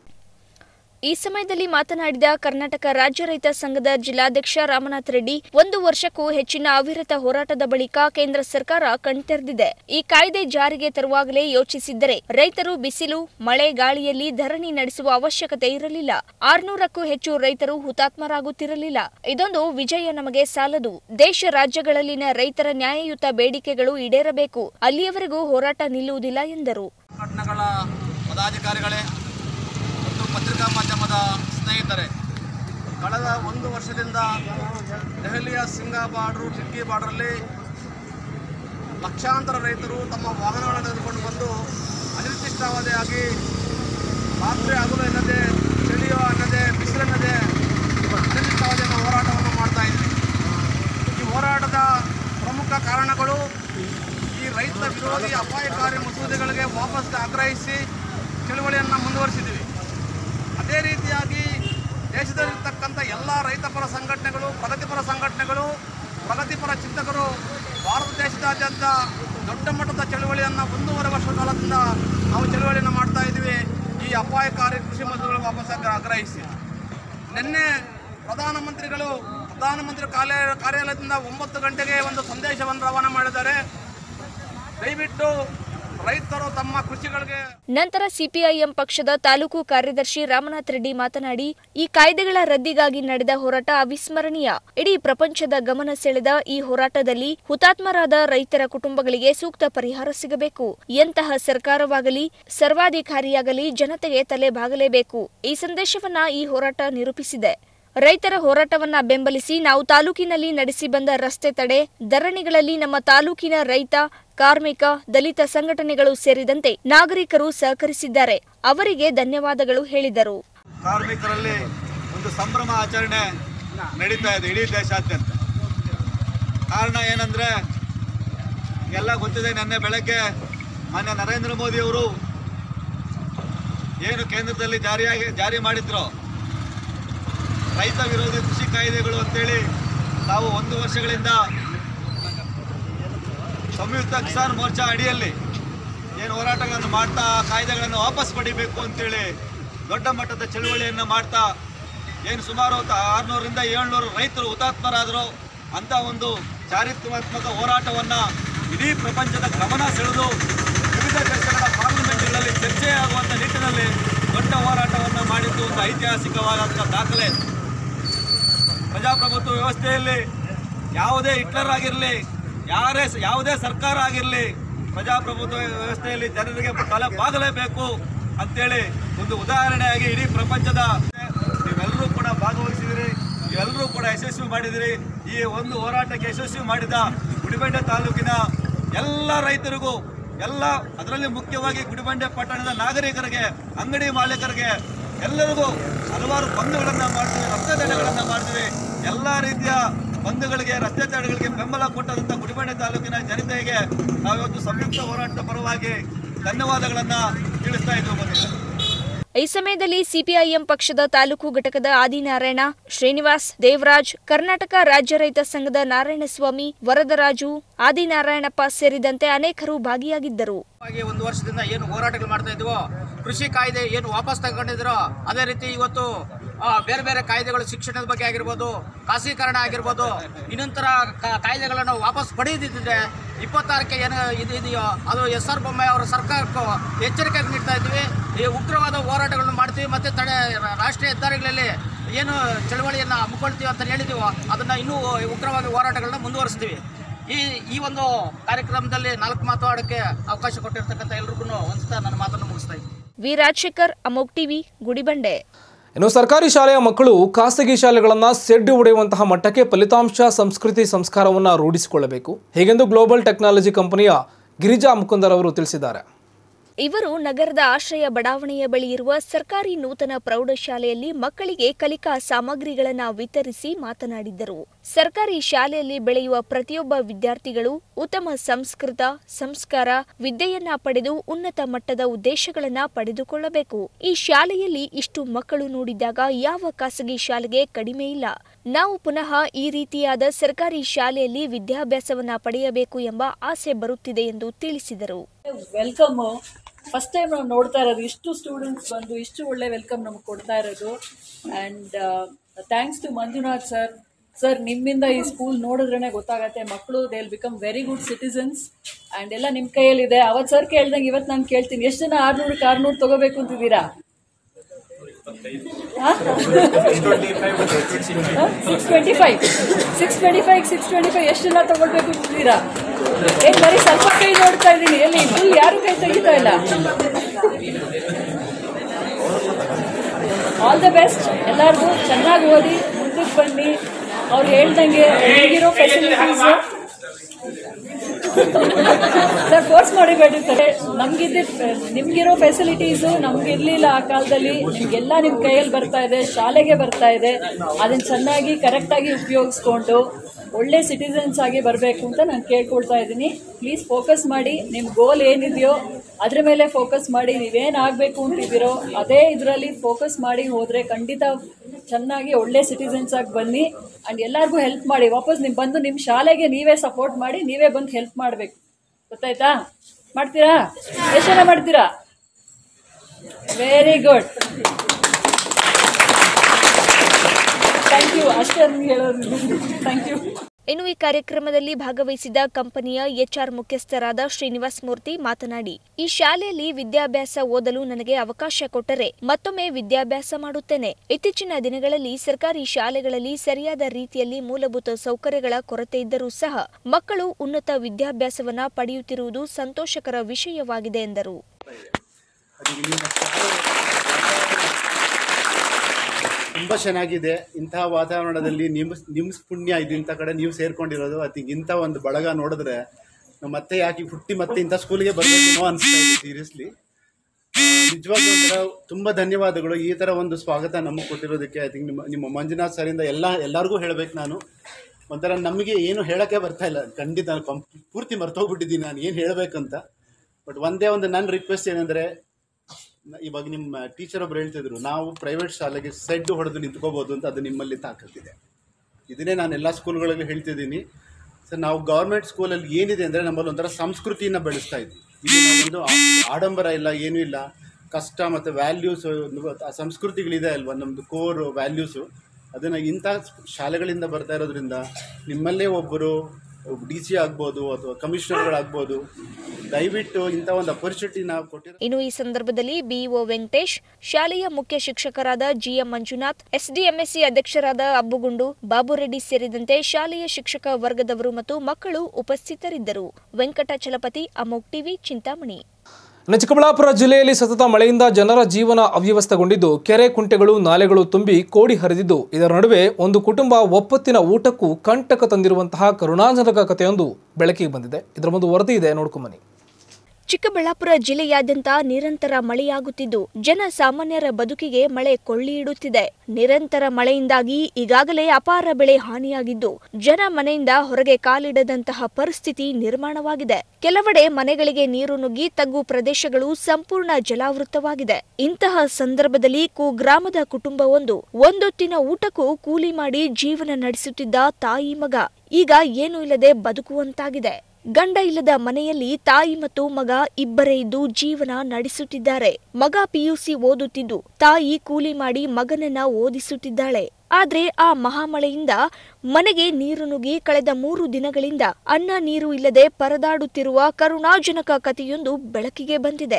ಈ ಸಮಯದಲ್ಲಿ ಮಾತನಾಡಿದ ಕರ್ನಾಟಕ ರಾಜ್ಯ ರೈತ ಸಂಘದ ಜಿಲ್ಲಾಧ್ಯಕ್ಷ ರಾಮನಾಥ್ ರೆಡ್ಡಿ ಒಂದು ವರ್ಷಕ್ಕೂ ಹೆಚ್ಚಿನ ಅವಿರತ ಹೋರಾಟದ ಬಳಿಕ ಕೇಂದ್ರ ಸರ್ಕಾರ ಕಣ್ತೆರೆದಿದೆ ಈ ಕಾಯ್ದೆ ಜಾರಿಗೆ ತರುವಾಗಲೇ ಯೋಚಿಸಿದ್ದರೆ ರೈತರು ಬಿಸಿಲು ಮಳೆ ಗಾಳಿಯಲ್ಲಿ ಧರಣಿ ನಡೆಸುವ ಅವಶ್ಯಕತೆ ಇರಲಿಲ್ಲ ಆರ್ನೂರಕ್ಕೂ ಹೆಚ್ಚು ರೈತರು ಹುತಾತ್ಮರಾಗುತ್ತಿರಲಿಲ್ಲ ಇದೊಂದು ವಿಜಯ ನಮಗೆ ಸಾಲದು ದೇಶ ರಾಜ್ಯಗಳಲ್ಲಿನ ರೈತರ ನ್ಯಾಯಯುತ ಬೇಡಿಕೆಗಳು ಈಡೇರಬೇಕು ಅಲ್ಲಿಯವರೆಗೂ ಹೋರಾಟ ನಿಲ್ಲುವುದಿಲ್ಲ ಎಂದರು ಸಂಘಟನೆಗಳ ಪದಾಧಿಕಾರಿಗಳೇ ಮತ್ತು ಪತ್ರಿಕಾ ಮಾಧ್ಯಮದ ಸ್ನೇಹಿತರೆ ಕಳೆದ ಒಂದು ವರ್ಷದಿಂದ ದೆಹಲಿಯ ಸಿಂಗಾ ಬಾರ್ಡ್ರು ಟಿಕ್ಕಿ ಬಾರ್ಡ್ರಲ್ಲಿ ಲಕ್ಷಾಂತರ ರೈತರು ತಮ್ಮ ವಾಹನಗಳನ್ನು ತೆಗೆದುಕೊಂಡು ಬಂದು ಅನಿರ್ದಿಷ್ಟಾವಧಿಯಾಗಿ ರಾತ್ರಿ ಹಗಲು ಎನ್ನದೆ ಚಳಿಯೋ ಅನ್ನದೆ ಬಿಸಿಲೆನ್ನದೆ ಅನಿರ್ದಿಷ್ಟಾವಧಿಯನ್ನು ಹೋರಾಟವನ್ನು ಮಾಡ್ತಾ ಇದ್ವಿ ಈ ಹೋರಾಟದ ಪ್ರಮುಖ ಕಾರಣಗಳು ಈ ರೈತ ವಿರೋಧಿ ಅಪಾಯಕಾರಿ ಮಸೂದೆಗಳಿಗೆ ವಾಪಸ್ ಆಗ್ರಹಿಸಿ ಚಳುವಳಿಯನ್ನು ಮುಂದುವರಿಸಿದ್ದೀವಿ ಅದೇ ರೀತಿಯಾಗಿ ದೇಶದಲ್ಲಿರ್ತಕ್ಕಂಥ ಎಲ್ಲ ರೈತಪರ ಸಂಘಟನೆಗಳು ಪ್ರಗತಿಪರ ಸಂಘಟನೆಗಳು ಪ್ರಗತಿಪರ ಚಿಂತಕರು ಭಾರತ ದೇಶದಾದ್ಯಂತ ದೊಡ್ಡ ಮಟ್ಟದ ಚಳುವಳಿಯನ್ನು ಒಂದೂವರೆ ವರ್ಷ ಕಾಲದಿಂದ ನಾವು ಚಳುವಳಿಯನ್ನು ಮಾಡ್ತಾ ಇದ್ದೀವಿ ಈ ಅಪಾಯಕಾರಿ ಕೃಷಿ ಮಸೂದೆಗಳು ವಾಪಸ್ ಆಗ್ರ- ಆಗ್ರಹಿಸಿ ನಿನ್ನೆ ಪ್ರಧಾನಮಂತ್ರಿಗಳು ಪ್ರಧಾನಮಂತ್ರಿ ಕಾರ್ಯ ಕಾರ್ಯಾಲಯದಿಂದ ಒಂಬತ್ತು ಗಂಟೆಗೆ ಒಂದು ಸಂದೇಶವನ್ನು ರವಾನೆ ಮಾಡಿದ್ದಾರೆ ದಯವಿಟ್ಟು ರೈತರು ತಮ್ಮ ಕೃಷಿಗಳಿಗೆ ನಂತರ ಸಿಪಿಐಎಂ ಪಕ್ಷದ ತಾಲೂಕು ಕಾರ್ಯದರ್ಶಿ ರಾಮನಾಥ್ ರೆಡ್ಡಿ ಮಾತನಾಡಿ ಈ ಕಾಯ್ದೆಗಳ ರದ್ದಿಗಾಗಿ ನಡೆದ ಹೋರಾಟ ಅವಿಸ್ಮರಣೀಯ ಇಡೀ ಪ್ರಪಂಚದ ಗಮನ ಸೆಳೆದ ಈ ಹೋರಾಟದಲ್ಲಿ ಹುತಾತ್ಮರಾದ ರೈತರ ಕುಟುಂಬಗಳಿಗೆ ಸೂಕ್ತ ಪರಿಹಾರ ಸಿಗಬೇಕು ಎಂತಹ ಸರ್ಕಾರವಾಗಲಿ ಸರ್ವಾಧಿಕಾರಿಯಾಗಲಿ ಜನತೆಗೆ ತಲೆ ಬಾಗಲೇಬೇಕು ಈ ಸಂದೇಶವನ್ನ ಈ ಹೋರಾಟ ನಿರೂಪಿಸಿದೆ ರೈತರ ಹೋರಾಟವನ್ನ ಬೆಂಬಲಿಸಿ ನಾವು ತಾಲೂಕಿನಲ್ಲಿ ನಡೆಸಿ ಬಂದ ರಸ್ತೆ ತಡೆ ಧರಣಿಗಳಲ್ಲಿ ನಮ್ಮ ತಾಲೂಕಿನ ರೈತ ಕಾರ್ಮಿಕ ದಲಿತ ಸಂಘಟನೆಗಳು ಸೇರಿದಂತೆ ನಾಗರಿಕರು ಸಹಕರಿಸಿದ್ದಾರೆ ಅವರಿಗೆ ಧನ್ಯವಾದಗಳು ಹೇಳಿದರು ಕಾರ್ಮಿಕರಲ್ಲಿ ಒಂದು ಸಂಭ್ರಮ ಆಚರಣೆ ನಡೀತಾ ಇದೆ ಇಡೀ ದೇಶಾದ್ಯಂತ ಕಾರಣ ಏನಂದರೆ ಎಲ್ಲ ಗೊತ್ತಿದೆ ನಿನ್ನೆ ಬೆಳಗ್ಗೆ ಮಾನ್ಯ ನರೇಂದ್ರ ಮೋದಿಯವರು ಏನು ಕೇಂದ್ರದಲ್ಲಿ ಜಾರಿಯಾಗಿ ಜಾರಿ ಮಾಡಿದ್ರು ರೈತ ವಿರೋಧಿ ಕೃಷಿ ಕಾಯ್ದೆಗಳು ಅಂತೇಳಿ ನಾವು ಒಂದು ವರ್ಷಗಳಿಂದ ಸಂಯುಕ್ತ ಕಿಸಾನ್ ಮೋರ್ಚಾ ಅಡಿಯಲ್ಲಿ ಏನು ಹೋರಾಟಗಳನ್ನು ಮಾಡ್ತಾ ಆ ಕಾಯ್ದೆಗಳನ್ನು ವಾಪಸ್ ಪಡಿಬೇಕು ಅಂತೇಳಿ ದೊಡ್ಡ ಮಟ್ಟದ ಚಳುವಳಿಯನ್ನು ಮಾಡ್ತಾ ಏನು ಸುಮಾರು ಆರುನೂರಿಂದ ಏಳ್ನೂರು ರೈತರು ಹುತಾತ್ಮರಾದರು ಅಂತ ಒಂದು ಚಾರಿತ್ರಾತ್ಮಕ ಹೋರಾಟವನ್ನು ಇಡೀ ಪ್ರಪಂಚದ ಗಮನ ಸೆಳೆದು ವಿವಿಧ ದೇಶಗಳ ಪಾರ್ಲಿಮೆಂಟ್ಗಳಲ್ಲಿ ಚರ್ಚೆಯಾಗುವಂಥ ನಿಟ್ಟಿನಲ್ಲಿ ದೊಡ್ಡ ಹೋರಾಟವನ್ನು ಮಾಡಿದ್ದು ಒಂದು ಐತಿಹಾಸಿಕವಾದಂಥ ದಾಖಲೆ ಪ್ರಜಾಪ್ರಭುತ್ವ ವ್ಯವಸ್ಥೆಯಲ್ಲಿ ಯಾವುದೇ ಹಿಟ್ಲರ್ ಆಗಿರಲಿ ಯಾರೇ ಯಾವುದೇ ಸರ್ಕಾರ ಆಗಿರಲಿ ಪ್ರಜಾಪ್ರಭುತ್ವ ವ್ಯವಸ್ಥೆಯಲ್ಲಿ ಜನರಿಗೆ ತಲೆ ಬಾಗಲೇಬೇಕು ಅಂತೇಳಿ ಒಂದು ಉದಾಹರಣೆಯಾಗಿ ಇಡೀ ಪ್ರಪಂಚದ ನೀವೆಲ್ಲರೂ ಕೂಡ ಭಾಗವಹಿಸಿದಿರಿ ನೀವೆಲ್ಲರೂ ಕೂಡ ಯಶಸ್ವಿ ಮಾಡಿದಿರಿ ಈ ಒಂದು ಹೋರಾಟಕ್ಕೆ ಯಶಸ್ವಿ ಮಾಡಿದ ಗುಡಿಬಂಡೆ ತಾಲೂಕಿನ ಎಲ್ಲ ರೈತರಿಗೂ ಎಲ್ಲ ಅದರಲ್ಲಿ ಮುಖ್ಯವಾಗಿ ಗುಡಿಬಂಡೆ ಪಟ್ಟಣದ ನಾಗರಿಕರಿಗೆ ಅಂಗಡಿ ಮಾಲೀಕರಿಗೆ ಎಲ್ಲರಿಗೂ ಹಲವಾರು ಬಂಧುಗಳನ್ನು ಮಾಡ್ತೀವಿ ರಸ್ತೆ ತಡೆಗಳನ್ನು ಮಾಡ್ತೀವಿ ಎಲ್ಲ ರೀತಿಯ ಬಂಧುಗಳಿಗೆ ರಸ್ತೆ ತಡೆಗಳಿಗೆ ಬೆಂಬಲ ಕೊಟ್ಟಂತ ಗುಡಿಬಂಡೆ ತಾಲೂಕಿನ ಜನತೆಗೆ ನಾವಿವತ್ತು ಸಂಯುಕ್ತ ಹೋರಾಟದ ಪರವಾಗಿ ಧನ್ಯವಾದಗಳನ್ನು ತಿಳಿಸ್ತಾ ಇದ್ದೀವಿ ಬಂಧುಗಳೇ ಈ ಸಮಯದಲ್ಲಿ ಸಿಪಿಐಎಂ ಪಕ್ಷದ ತಾಲೂಕು ಘಟಕದ ಆದಿನಾರಾಯಣ ಶ್ರೀನಿವಾಸ್ ದೇವರಾಜ್ ಕರ್ನಾಟಕ ರಾಜ್ಯ ರೈತ ಸಂಘದ ನಾರಾಯಣಸ್ವಾಮಿ ವರದರಾಜು ಆದಿನಾರಾಯಣಪ್ಪ ಸೇರಿದಂತೆ ಅನೇಕರು ಭಾಗಿಯಾಗಿದ್ದರು ಆಗಿ ಒಂದು ವರ್ಷದಿಂದ ಏನು ಹೋರಾಟಗಳು ಮಾಡ್ತಾ ಇದ್ವೋ ಕೃಷಿ ಕಾಯ್ದೆ ಏನು ವಾಪಸ್ ತಗೊಂಡಿದ್ರೋ ಅದೇ ರೀತಿ ಇವತ್ತು ಆ, ಬೇರೆ ಬೇರೆ ಕಾಯ್ದೆಗಳು ಶಿಕ್ಷಣದ ಬಗ್ಗೆ ಆಗಿರ್ಬೋದು ಖಾಸಗೀಕರಣ ಆಗಿರ್ಬೋದು ಇನ್ನೊಂಥರ ಕಾ- ಕಾಯ್ದೆಗಳನ್ನು ವಾಪಸ್ ಪಡೆಯದಿದ್ದರೆ ಇಪ್ಪತ್ತಾರಕ್ಕೆ ಏನು ಇದು ಇದೆಯೋ ಅದು ಎಸ್ ಆರ್ ಬೊಮ್ಮಾಯಿ ಅವರ ಸರ್ಕಾರಕ್ಕೂ ಎಚ್ಚರಿಕೆ ನೀಡ್ತಾ ಇದ್ವಿ ಈ ಉಗ್ರವಾದ ಹೋರಾಟಗಳನ್ನು ಮಾಡ್ತೀವಿ ಮತ್ತು ತಡೆ ರಾಷ್ಟ್ರೀಯ ಹೆದ್ದಾರಿಗಳಲ್ಲಿ ಏನು ಚಳವಳಿಯನ್ನು ಹಮ್ಮಿಕೊಳ್ತೀವಿ ಅಂತ ಹೇಳಿದೀವೋ ಅದನ್ನು ಇನ್ನೂ ಉಗ್ರವಾಗಿ ಹೋರಾಟಗಳನ್ನ ಮುಂದುವರಿಸ್ತೀವಿ ಈ ಈ ಒಂದು ಕಾರ್ಯಕ್ರಮದಲ್ಲಿ ನಾಲ್ಕು ಮಾತಾಡೋಕ್ಕೆ ಅವಕಾಶ ಕೊಟ್ಟಿರ್ತಕ್ಕಂಥ ಎಲ್ರಿಗೂ ಒಂದ್ಸತ ನನ್ನ ಮಾತನ್ನು ಮುಗಿಸ್ತಾ ಇದ್ದೀನಿ ವಿ ರಾಜಶೇಖರ್ ಅಮೋಕ್ ಟಿವಿ ಗುಡಿಬಂಡೆ ಇನ್ನು ಸರ್ಕಾರಿ ಶಾಲೆಯ ಮಕ್ಕಳು ಖಾಸಗಿ ಶಾಲೆಗಳನ್ನು ಸೆಡ್ಡು ಹೊಡೆಯುವಂತಹ ಮಟ್ಟಕ್ಕೆ ಫಲಿತಾಂಶ ಸಂಸ್ಕೃತಿ ಸಂಸ್ಕಾರವನ್ನು ರೂಢಿಸಿಕೊಳ್ಳಬೇಕು ಹೀಗೆಂದು ಗ್ಲೋಬಲ್ ಟೆಕ್ನಾಲಜಿ ಕಂಪನಿಯ ಗಿರಿಜಾ ಮುಕುಂದರ್ ಅವರು ತಿಳಿಸಿದ್ದಾರೆ ಇವರು ನಗರದ ಆಶ್ರಯ ಬಡಾವಣೆಯ ಬಳಿ ಇರುವ ಸರ್ಕಾರಿ ನೂತನ ಪ್ರೌಢಶಾಲೆಯಲ್ಲಿ ಮಕ್ಕಳಿಗೆ ಕಲಿಕಾ ಸಾಮಗ್ರಿಗಳನ್ನು ವಿತರಿಸಿ ಮಾತನಾಡಿದ್ದರು ಸರ್ಕಾರಿ ಶಾಲೆಯಲ್ಲಿ ಬೆಳೆಯುವ ಪ್ರತಿಯೊಬ್ಬ ವಿದ್ಯಾರ್ಥಿಗಳು ಉತ್ತಮ ಸಂಸ್ಕೃತ ಸಂಸ್ಕಾರ ವಿದ್ಯೆಯನ್ನ ಪಡೆದು ಉನ್ನತ ಮಟ್ಟದ ಉದ್ದೇಶಗಳನ್ನ ಪಡೆದುಕೊಳ್ಳಬೇಕು ಈ ಶಾಲೆಯಲ್ಲಿ ಇಷ್ಟು ಮಕ್ಕಳು ನೋಡಿದಾಗ ಯಾವ ಖಾಸಗಿ ಶಾಲೆಗೆ ಕಡಿಮೆ ಇಲ್ಲ ನಾವು ಪುನಃ ಈ ರೀತಿಯಾದ ಸರ್ಕಾರಿ ಶಾಲೆಯಲ್ಲಿ ವಿದ್ಯಾಭ್ಯಾಸವನ್ನ ಪಡೆಯಬೇಕು ಎಂಬ ಆಸೆ ಬರುತ್ತಿದೆ ಎಂದು ತಿಳಿಸಿದರು ವೆಲ್ಕಮ್ ಫಸ್ಟ್ ಟೈಮ್ ನಾವು ನೋಡ್ತಾ ಇರೋದು ಇಷ್ಟು ಸ್ಟೂಡೆಂಟ್ಸ್ ಬಂದು ಇಷ್ಟು ಒಳ್ಳೆ ವೆಲ್ಕಮ್ ನಮ್ಗೆ ಕೊಡ್ತಾ ಇರೋದು and thanks to Manjunath sir sir ನಿಮ್ಮಿಂದ ಈ ಸ್ಕೂಲ್ ನೋಡಿದ್ರೇ ಗೊತ್ತಾಗತ್ತೆ ಮಕ್ಕಳು they will become very good citizens and ಎಲ್ಲ ನಿಮ್ಮ ಕೈಯಲ್ಲಿದೆ ಅವತ್ತು ಸರ್ ಕೇಳ್ದಂಗೆ ಇವತ್ತು ನಾನು ಕೇಳ್ತೀನಿ ಎಷ್ಟು ಜನ ಆರ್ನೂರಕ್ಕೆ ಆರ್ನೂರು ತೊಗೋಬೇಕು ಅಂತಿದ್ದೀರಾ six twenty five six twenty five six twenty five ಎಷ್ಟು ಜನ ತಗೊಳ್ಬೇಕು ಅಂತಿದ್ದೀರಾ ಏನ್ ಬರೀ ಸ್ವಲ್ಪ ಕೈ ನೋಡ್ತಾ ಇದ್ದೀನಿ ಎಲ್ಲಿ ಫುಲ್ ಯಾರು ಕೈ ತೆಗಿತಾ ಇಲ್ಲ ಆಲ್ ದ ಬೆಸ್ಟ್ ಎಲ್ಲರಿಗೂ ಚೆನ್ನಾಗಿ ಓದಿ ಮುಂದಕ್ಕೆ ಬನ್ನಿ ಅವ್ರು ಹೇಳ್ದಂಗೆ ಈಗಿರೋ ಫೆಸಿಲಿಟೀಸು ಸರ್ ಫೋರ್ಸ್ ಮಾಡಿಬೇಡಿ ಸರ್ ನಮ್ಗಿದ್ದ ನಿಮ್ಗಿರೋ ಫೆಸಿಲಿಟೀಸು ನಮ್ಗಿರ್ಲಿಲ್ಲ ಆ ಕಾಲದಲ್ಲಿ ನಿಮ್ಗೆಲ್ಲ ನಿಮ್ಮ ಕೈಯಲ್ಲಿ ಬರ್ತಾ ಇದೆ ಶಾಲೆಗೆ ಬರ್ತಾ ಇದೆ ಅದನ್ನ ಚೆನ್ನಾಗಿ ಕರೆಕ್ಟಾಗಿ ಉಪಯೋಗಿಸ್ಕೊಂಡು ಒಳ್ಳೆ ಸಿಟಿಸನ್ಸ್ ಆಗಿ ಬರಬೇಕು ಅಂತ ನಾನು ಕೇಳ್ಕೊಳ್ತಾ ಇದ್ದೀನಿ ಪ್ಲೀಸ್ ಫೋಕಸ್ ಮಾಡಿ ನಿಮ್ಮ ಗೋಲ್ ಏನಿದೆಯೋ ಅದ್ರ ಮೇಲೆ ಫೋಕಸ್ ಮಾಡಿ ನೀವೇನು ಆಗಬೇಕು ಅಂತಿದ್ದೀರೋ ಅದೇ ಇದರಲ್ಲಿ ಫೋಕಸ್ ಮಾಡಿ ಹೋದರೆ ಖಂಡಿತ ಚೆನ್ನಾಗಿ ಒಳ್ಳೆ ಸಿಟಿಸನ್ಸ್ ಆಗಿ ಬನ್ನಿ ಆ್ಯಂಡ್ ಎಲ್ಲರಿಗೂ ಹೆಲ್ಪ್ ಮಾಡಿ ವಾಪಸ್ ನೀವು ಬಂದು ನಿಮ್ಮ ಶಾಲೆಗೆ ನೀವೇ ಸಪೋರ್ಟ್ ಮಾಡಿ ನೀವೇ ಬಂದು ಹೆಲ್ಪ್ ಮಾಡಬೇಕು ಗೊತ್ತಾಯ್ತಾ ಮಾಡ್ತೀರಾ ಎಷ್ಟು ಜನ ಮಾಡ್ತೀರಾ ವೆರಿ ಗುಡ್ ಥ್ಯಾಂಕ್ ಯು ಅಷ್ಟೇ ನಮ್ಗೆ ಹೇಳೋದು ಥ್ಯಾಂಕ್ ಯು ಇನ್ನು ಈ ಕಾರ್ಯಕ್ರಮದಲ್ಲಿ ಭಾಗವಹಿಸಿದ ಕಂಪನಿಯ ಎಚ್ಆರ್ ಮುಖ್ಯಸ್ಥರಾದ ಶ್ರೀನಿವಾಸ್ ಮೂರ್ತಿ ಮಾತನಾಡಿ ಈ ಶಾಲೆಯಲ್ಲಿ ವಿದ್ಯಾಭ್ಯಾಸ ಓದಲು ನನಗೆ ಅವಕಾಶ ಕೊಟ್ಟರೆ ಮತ್ತೊಮ್ಮೆ ವಿದ್ಯಾಭ್ಯಾಸ ಮಾಡುತ್ತೇನೆ ಇತ್ತೀಚಿನ ದಿನಗಳಲ್ಲಿ ಸರ್ಕಾರಿ ಶಾಲೆಗಳಲ್ಲಿ ಸರಿಯಾದ ರೀತಿಯಲ್ಲಿ ಮೂಲಭೂತ ಸೌಕರ್ಯಗಳ ಕೊರತೆ ಇದ್ದರೂ ಸಹ ಮಕ್ಕಳು ಉನ್ನತ ವಿದ್ಯಾಭ್ಯಾಸವನ್ನ ಪಡೆಯುತ್ತಿರುವುದು ಸಂತೋಷಕರ ವಿಷಯವಾಗಿದೆ ಎಂದರು ತುಂಬ ಚೆನ್ನಾಗಿದೆ ಇಂತಹ ವಾತಾವರಣದಲ್ಲಿ ನಿಮ್ಮ ನಿಮ್ಮ ಪುಣ್ಯ ಇದು ಇಂಥ ಕಡೆ ನೀವು ಸೇರ್ಕೊಂಡಿರೋದು ಐ ಥಿಂಕ್ ಇಂಥ ಒಂದು ಬಳಗ ನೋಡಿದ್ರೆ ನಾವು ಮತ್ತೆ ಯಾಕೆ ಹುಟ್ಟಿ ಮತ್ತೆ ಇಂಥ ಸ್ಕೂಲಿಗೆ ಬರಬೇಕೇನೋ ಅನಿಸ್ತಾ ಇದೆ ಸೀರಿಯಸ್ಲಿ ನಿಜವಾಗ್ಲೂ ಒಂಥರ ತುಂಬ ಧನ್ಯವಾದಗಳು ಈ ಥರ ಒಂದು ಸ್ವಾಗತ ನಮಗೆ ಕೊಟ್ಟಿರೋದಕ್ಕೆ ಐ ಥಿಂಕ್ ನಿಮ್ಮ ನಿಮ್ಮ ಮಂಜುನಾಥ್ ಸರಿಂದ ಎಲ್ಲ ಎಲ್ಲರಿಗೂ ಹೇಳಬೇಕು ನಾನು ಒಂಥರ ನಮಗೆ ಏನು ಹೇಳೋಕ್ಕೆ ಬರ್ತಾ ಇಲ್ಲ ಖಂಡಿತ ಕಂ ಪೂರ್ತಿ ಮರ್ತೋಗ್ಬಿಟ್ಟಿದ್ದೀನಿ ನಾನು ಏನು ಹೇಳಬೇಕಂತ ಬಟ್ ಒಂದೇ ಒಂದು ನನ್ನ ರಿಕ್ವೆಸ್ಟ್ ಏನಂದರೆ ಇವಾಗ ನಿಮ್ಮ ಟೀಚರ್ ಒಬ್ರು ಹೇಳ್ತಿದ್ರು ನಾವು ಪ್ರೈವೇಟ್ ಶಾಲೆಗೆ ಸೆಡ್ ಹೊಡೆದು ನಿಂತ್ಕೋಬೋದು ಅಂತ ಅದು ನಿಮ್ಮಲ್ಲಿ ತಾಕತ್ತಿದೆ ಇದನ್ನೇ ನಾನು ಎಲ್ಲ ಸ್ಕೂಲ್ಗಳಲ್ಲೂ ಹೇಳ್ತಿದ್ದೀನಿ ಸರ್ ನಾವು ಗೌರ್ಮೆಂಟ್ ಸ್ಕೂಲಲ್ಲಿ ಏನಿದೆ ಅಂದರೆ ನಮ್ಮಲ್ಲಿ ಒಂಥರ ಸಂಸ್ಕೃತಿನ ಬೆಳೆಸ್ತಾ ಇದ್ವಿ ಇಲ್ಲಿ ನಾವೊಂದು ಆ- ಆಡಂಬರ ಇಲ್ಲ ಏನೂ ಇಲ್ಲ ಕಷ್ಟ ಮತ್ತು ವ್ಯಾಲ್ಯೂಸು ಆ ಸಂಸ್ಕೃತಿಗಳಿದೆ ಅಲ್ವಾ ನಮ್ಮದು ಕೋರ್ ವ್ಯಾಲ್ಯೂಸು ಅದನ್ನು ಇಂಥ ಶಾಲೆಗಳಿಂದ ಬರ್ತಾ ಇರೋದ್ರಿಂದ ನಿಮ್ಮಲ್ಲೇ ಒಬ್ಬರು ಡಿ ಸಿ ಆಗ್ಬೋದು ಅಥವಾ ಕಮಿಷನರ್ಗಳಾಗ್ಬೋದು ದಯವಿಟ್ಟು ಇಂಥ ಒಂದು ಅಪರ್ಚುನಿಟಿನ ಕೊಟ್ಟಿರೋ ಇನ್ನು ಈ ಸಂದರ್ಭದಲ್ಲಿ ಬಿಇಒ ವೆಂಕಟೇಶ್ ಶಾಲೆಯ ಮುಖ್ಯ ಶಿಕ್ಷಕರಾದ ಜಿಎಂ ಮಂಜುನಾಥ್ ಎಸ್ಡಿಎಂಎಸ್ಸಿ ಅಧ್ಯಕ್ಷರಾದ ಅಬ್ಬುಗುಂಡು ಬಾಬುರೆಡ್ಡಿ ಸೇರಿದಂತೆ ಶಾಲೆಯ ಶಿಕ್ಷಕ ವರ್ಗದವರು ಮತ್ತು ಮಕ್ಕಳು ಉಪಸ್ಥಿತರಿದ್ದರು ವೆಂಕಟಚಲಪತಿ ಅಮೋಕ್ ಟಿವಿ ಚಿಂತಾಮಣಿ ಇನ್ನು ಚಿಕ್ಕಬಳ್ಳಾಪುರ ಜಿಲ್ಲೆಯಲ್ಲಿ ಸತತ ಮಳೆಯಿಂದ ಜನರ ಜೀವನ ಅವ್ಯವಸ್ಥೆಗೊಂಡಿದ್ದು ಕೆರೆ ಕುಂಟೆಗಳು ನಾಲೆಗಳು ತುಂಬಿ ಕೋಡಿ ಹರಿದಿದ್ದು ಇದರ ನಡುವೆ ಒಂದು ಕುಟುಂಬ ಒಪ್ಪತ್ತಿನ ಊಟಕ್ಕೂ ಕಂಟಕ ತಂದಿರುವಂತಹ ಕರುಣಾಜನಕ ಕಥೆಯೊಂದು ಬೆಳಕಿಗೆ ಬಂದಿದೆ ಇದರ ಒಂದು ವರದಿ ಇದೆ ನೋಡ್ಕೊಂಬನ್ನಿ ಚಿಕ್ಕಬಳ್ಳಾಪುರ ಜಿಲ್ಲೆಯಾದ್ಯಂತ ನಿರಂತರ ಮಳೆಯಾಗುತ್ತಿದ್ದು ಜನ ಸಾಮಾನ್ಯರ ಬದುಕಿಗೆ ಮಳೆ ಕೊಳ್ಳಿ ಇಡುತ್ತಿದೆ ನಿರಂತರ ಮಳೆಯಿಂದಾಗಿ ಈಗಾಗಲೇ ಅಪಾರ ಬೆಳೆ ಹಾನಿಯಾಗಿದ್ದು ಜನ ಮನೆಯಿಂದ ಹೊರಗೆ ಕಾಲಿಡದಂತಹ ಪರಿಸ್ಥಿತಿ ನಿರ್ಮಾಣವಾಗಿದೆ ಕೆಲವೆಡೆ ಮನೆಗಳಿಗೆ ನೀರು ನುಗ್ಗಿ ತಗ್ಗು ಪ್ರದೇಶಗಳು ಸಂಪೂರ್ಣ ಜಲಾವೃತವಾಗಿದೆ ಇಂತಹ ಸಂದರ್ಭದಲ್ಲಿ ಕುಗ್ರಾಮದ ಕುಟುಂಬವೊಂದು ಒಂದೊತ್ತಿನ ಊಟಕ್ಕೂ ಕೂಲಿ ಮಾಡಿ ಜೀವನ ನಡೆಸುತ್ತಿದ್ದ ತಾಯಿ ಮಗ ಈಗ ಏನೂ ಇಲ್ಲದೆ ಬದುಕುವಂತಾಗಿದೆ ಗಂಡ ಇಲ್ಲದ ಮನೆಯಲ್ಲಿ ತಾಯಿ ಮತ್ತು ಮಗ ಇಬ್ಬರೇ ಇದ್ದು ಜೀವನ ನಡೆಸುತ್ತಿದ್ದಾರೆ ಮಗ ಪಿಯುಸಿ ಓದುತ್ತಿದ್ದು ತಾಯಿ ಕೂಲಿ ಮಾಡಿ ಮಗನನ್ನ ಓದಿಸುತ್ತಿದ್ದಾಳೆ ಆದ್ರೆ ಆ ಮಹಾಮಳೆಯಿಂದ ಮನೆಗೆ ನೀರು ನುಗ್ಗಿ ಕಳೆದ ಮೂರು ದಿನಗಳಿಂದ ಅನ್ನ ನೀರು ಇಲ್ಲದೆ ಪರದಾಡುತ್ತಿರುವ ಕರುಣಾಜನಕ ಕಥೆಯೊಂದು ಬೆಳಕಿಗೆ ಬಂದಿದೆ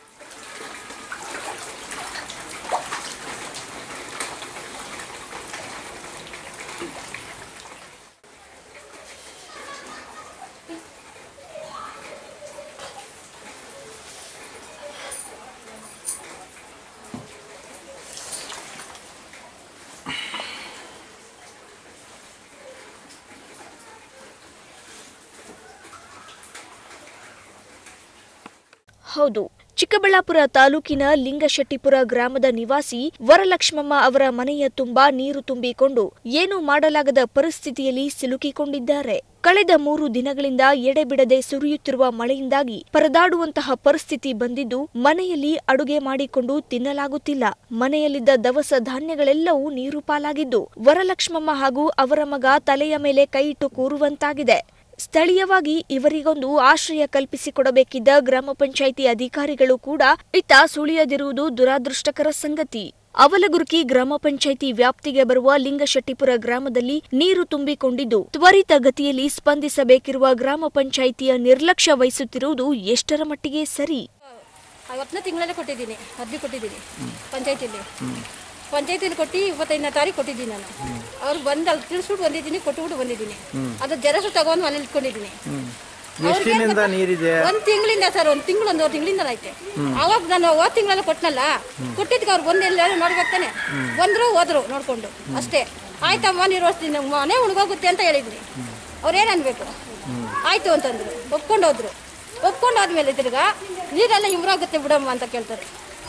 ಹೌದು ಚಿಕ್ಕಬಳ್ಳಾಪುರ ತಾಲೂಕಿನ ಲಿಂಗಶೆಟ್ಟಿಪುರ ಗ್ರಾಮದ ನಿವಾಸಿ ವರಲಕ್ಷ್ಮಮ್ಮ ಅವರ ಮನೆಯ ತುಂಬಾ ನೀರು ತುಂಬಿಕೊಂಡು ಏನು ಮಾಡಲಾಗದ ಪರಿಸ್ಥಿತಿಯಲ್ಲಿ ಸಿಲುಕಿಕೊಂಡಿದ್ದಾರೆ ಕಳೆದ ಮೂರು ದಿನಗಳಿಂದ ಎಡೆಬಿಡದೆ ಸುರಿಯುತ್ತಿರುವ ಮಳೆಯಿಂದಾಗಿ ಪರದಾಡುವಂತಹ ಪರಿಸ್ಥಿತಿ ಬಂದಿದ್ದು ಮನೆಯಲ್ಲಿ ಅಡುಗೆ ಮಾಡಿಕೊಂಡು ತಿನ್ನಲಾಗುತ್ತಿಲ್ಲ ಮನೆಯಲ್ಲಿದ್ದ ದವಸ ಧಾನ್ಯಗಳೆಲ್ಲವೂ ನೀರು ಪಾಲಾಗಿದ್ದು ವರಲಕ್ಷ್ಮಮ್ಮ ಹಾಗೂ ಅವರ ಮಗ ತಲೆಯ ಮೇಲೆ ಕೈಯಿಟ್ಟು ಕೂರುವಂತಾಗಿದೆ ಸ್ಥಳೀಯವಾಗಿ ಇವರಿಗೊಂದು ಆಶ್ರಯ ಕಲ್ಪಿಸಿಕೊಡಬೇಕಿದ್ದ ಗ್ರಾಮ ಪಂಚಾಯಿತಿ ಅಧಿಕಾರಿಗಳು ಕೂಡ ಇತ್ತ ಸುಳಿಯದಿರುವುದು ದುರಾದೃಷ್ಟಕರ ಸಂಗತಿ ಅವಲಗುರ್ಕಿ ಗ್ರಾಮ ಪಂಚಾಯಿತಿ ವ್ಯಾಪ್ತಿಗೆ ಬರುವ ಲಿಂಗಶೆಟ್ಟಿಪುರ ಗ್ರಾಮದಲ್ಲಿ ನೀರು ತುಂಬಿಕೊಂಡಿದ್ದು ತ್ವರಿತ ಗತಿಯಲ್ಲಿ ಸ್ಪಂದಿಸಬೇಕಿರುವ ಗ್ರಾಮ ಪಂಚಾಯಿತಿಯ ನಿರ್ಲಕ್ಷ್ಯ ವಹಿಸುತ್ತಿರುವುದು ಎಷ್ಟರ ಮಟ್ಟಿಗೆ ಸರಿ ಐವತ್ತನೇ ತಿಂಗಳಲ್ಲೇ ಕೊಟ್ಟಿದ್ದೀನಿ ಅರ್ಜಿ ಕೊಟ್ಟಿದ್ದೀನಿ ಪಂಚಾಯತಿಲಿ ಪಂಚಾಯತಿಲಿ ಕೊಟ್ಟು ಇಪ್ಪತ್ತೈದನೇ ತಾರೀಕು ಕೊಟ್ಟಿದ್ದೀನಿ ನಾನು ಅವ್ರು ಬಂದು ಅಲ್ಲಿ ತಿಳಿಸ್ಬಿಟ್ಟು ಬಂದಿದ್ದೀನಿ ಕೊಟ್ಟುಬಿಟ್ಟು ಬಂದಿದ್ದೀನಿ ಅದು ಜೆರಾಕ್ಸ್ ತಗೊಂಡು ಮನೇಲಿ ಇಟ್ಕೊಂಡಿದ್ದೀನಿ ಎಷ್ಟು ದಿನದಿಂದ ನೀರಿದೆ ಒಂದು ತಿಂಗಳಿಂದ ಸರ್ ಒಂದು ತಿಂಗಳು ಒಂದೂವರೆ ತಿಂಗಳಿಂದ ಐತೆ ಅವಾಗ ನಾನು ಹೋದ ತಿಂಗಳೆಲ್ಲ ಕೊಟ್ಟನಲ್ಲ ಕೊಟ್ಟಿದ್ದಕ್ಕೆ ಅವ್ರು ಬಂದು ಎಲ್ಲ ನೋಡ್ಬೇಕು ತಾನೆ ಬಂದ್ರು ಹೋದ್ರು ನೋಡ್ಕೊಂಡು ಅಷ್ಟೇ ಆಯ್ತಮ್ಮ ನೀರು ಓಡಿಸ್ತೀನಿ ಮನೆ ಉಣ್ಗೋಗುತ್ತೆ ಅಂತ ಹೇಳಿದ್ವಿ ಅವ್ರೇನು ಅನ್ಬೇಕು ಆಯ್ತು ಅಂತಂದ್ರು ಒಪ್ಕೊಂಡು ಹೋದ್ರು ಒಪ್ಕೊಂಡು ಆದ್ಮೇಲೆ ತಿರ್ಗಾ ನೀರೆಲ್ಲ ಇಮ್ರಾಗುತ್ತೆ ಬಿಡಮ್ಮ ಅಂತ ಕೇಳ್ತಾರೆ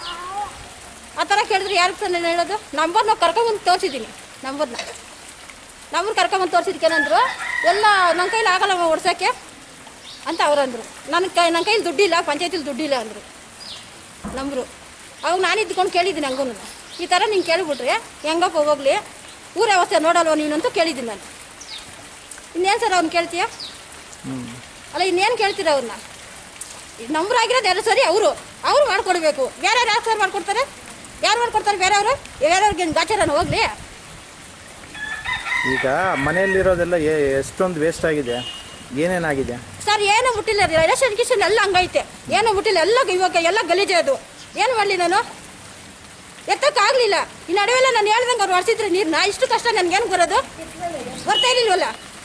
ಆ ಥರ ಕೇಳಿದ್ರೆ ಯಾರು ಸರ್ ನಾನು ಹೇಳೋದು ನಂಬರ್ ನಾವು ಕರ್ಕೊಂಬಂದು ತೋರಿಸಿದ್ದೀನಿ ನಂಬರ್ನ ನಂಬರ್ ಕರ್ಕೊಂಬಂದು ತೋರಿಸಿದ್ಕೇನಂದ್ರು ಎಲ್ಲ ನನ್ನ ಕೈಲಿ ಆಗಲ್ಲ ಓಡ್ಸೋಕ್ಕೆ ಅಂತ ಅವ್ರಂದ್ರು ನನ್ನ ಕೈ ನನ್ನ ಕೈಲಿ ದುಡ್ಡಿಲ್ಲ ಪಂಚಾಯತಿಲಿ ದುಡ್ಡಿಲ್ಲ ಅಂದರು ನಂಬರು ಅವಾಗ ನಾನು ಇದ್ಕೊಂಡು ಕೇಳಿದ್ದೀನಿ ಹಂಗೂ ಈ ಥರ ನೀನು ಕೇಳಿಬಿಟ್ರೆ ಹೆಂಗಪ್ಪ ಹೋಗ್ಲಿ ಊರ ವ್ಯವಸ್ಥೆ ನೋಡಲ್ವ ನೀನು ಅಂತ ಕೇಳಿದ್ದೀನಿ ನಾನು ಇನ್ನೇನು ಸರ್ ಅವ್ನು ಕೇಳ್ತೀಯ ಅಲ್ಲ ಇನ್ನೇನು ಕೇಳ್ತೀರ ಅವ್ರನ್ನ ನಂಬರ್ ಆಗಿರೋದು ಎರಡು ಸರಿ ಅವರು ಅವ್ರು ಮಾಡ್ಕೊಡ್ಬೇಕು ಬೇರೆ ಯಾರು ಸರ್ ಮಾಡ್ಕೊಡ್ತಾರೆ ಯಾರು ಮಾಡ್ಕೊಡ್ತಾರೆ ಬೇರೆಯವರು ಬೇರೆಯವ್ರಿಗೆ ಗಾಚಾರನ ಹೋಗ್ಲಿ ಈಗ ಮನೆಯಲ್ಲಿರೋದೆಲ್ಲ ಎ- ಎಷ್ಟೊಂದು ವೇಸ್ಟ್ ಆಗಿದೆ ಏನೇನಾಗಿದೆ ಸರ್ ಏನು ಮುಟ್ಟಿಲ್ಲ ರೇಷನ್ ಗಿಷನ್ ಎಲ್ಲ ಹಂಗೈತೆ ಏನು ಮುಟ್ಟಿಲ್ಲ ಎಲ್ಲ ಇವಾಗ ಎಲ್ಲ ಗಲೀಜೆ ಅದು ಏನು ಮಾಡಲಿ ನಾನು ಎತ್ತಕ್ಕಾಗಲಿಲ್ಲ ಈ ನಡುವೆಲ್ಲ ನಾನು ಹೇಳ್ದಂಗೆ ಅವ್ರು ಹೊಡ್ಸಿದ್ರೆ ನೀರನ್ನ ಇಷ್ಟು ಕಷ್ಟ ನನಗೇನು ಬರೋದು ಬರ್ತಾ ಇರಲಿಲ್ವಲ್ಲ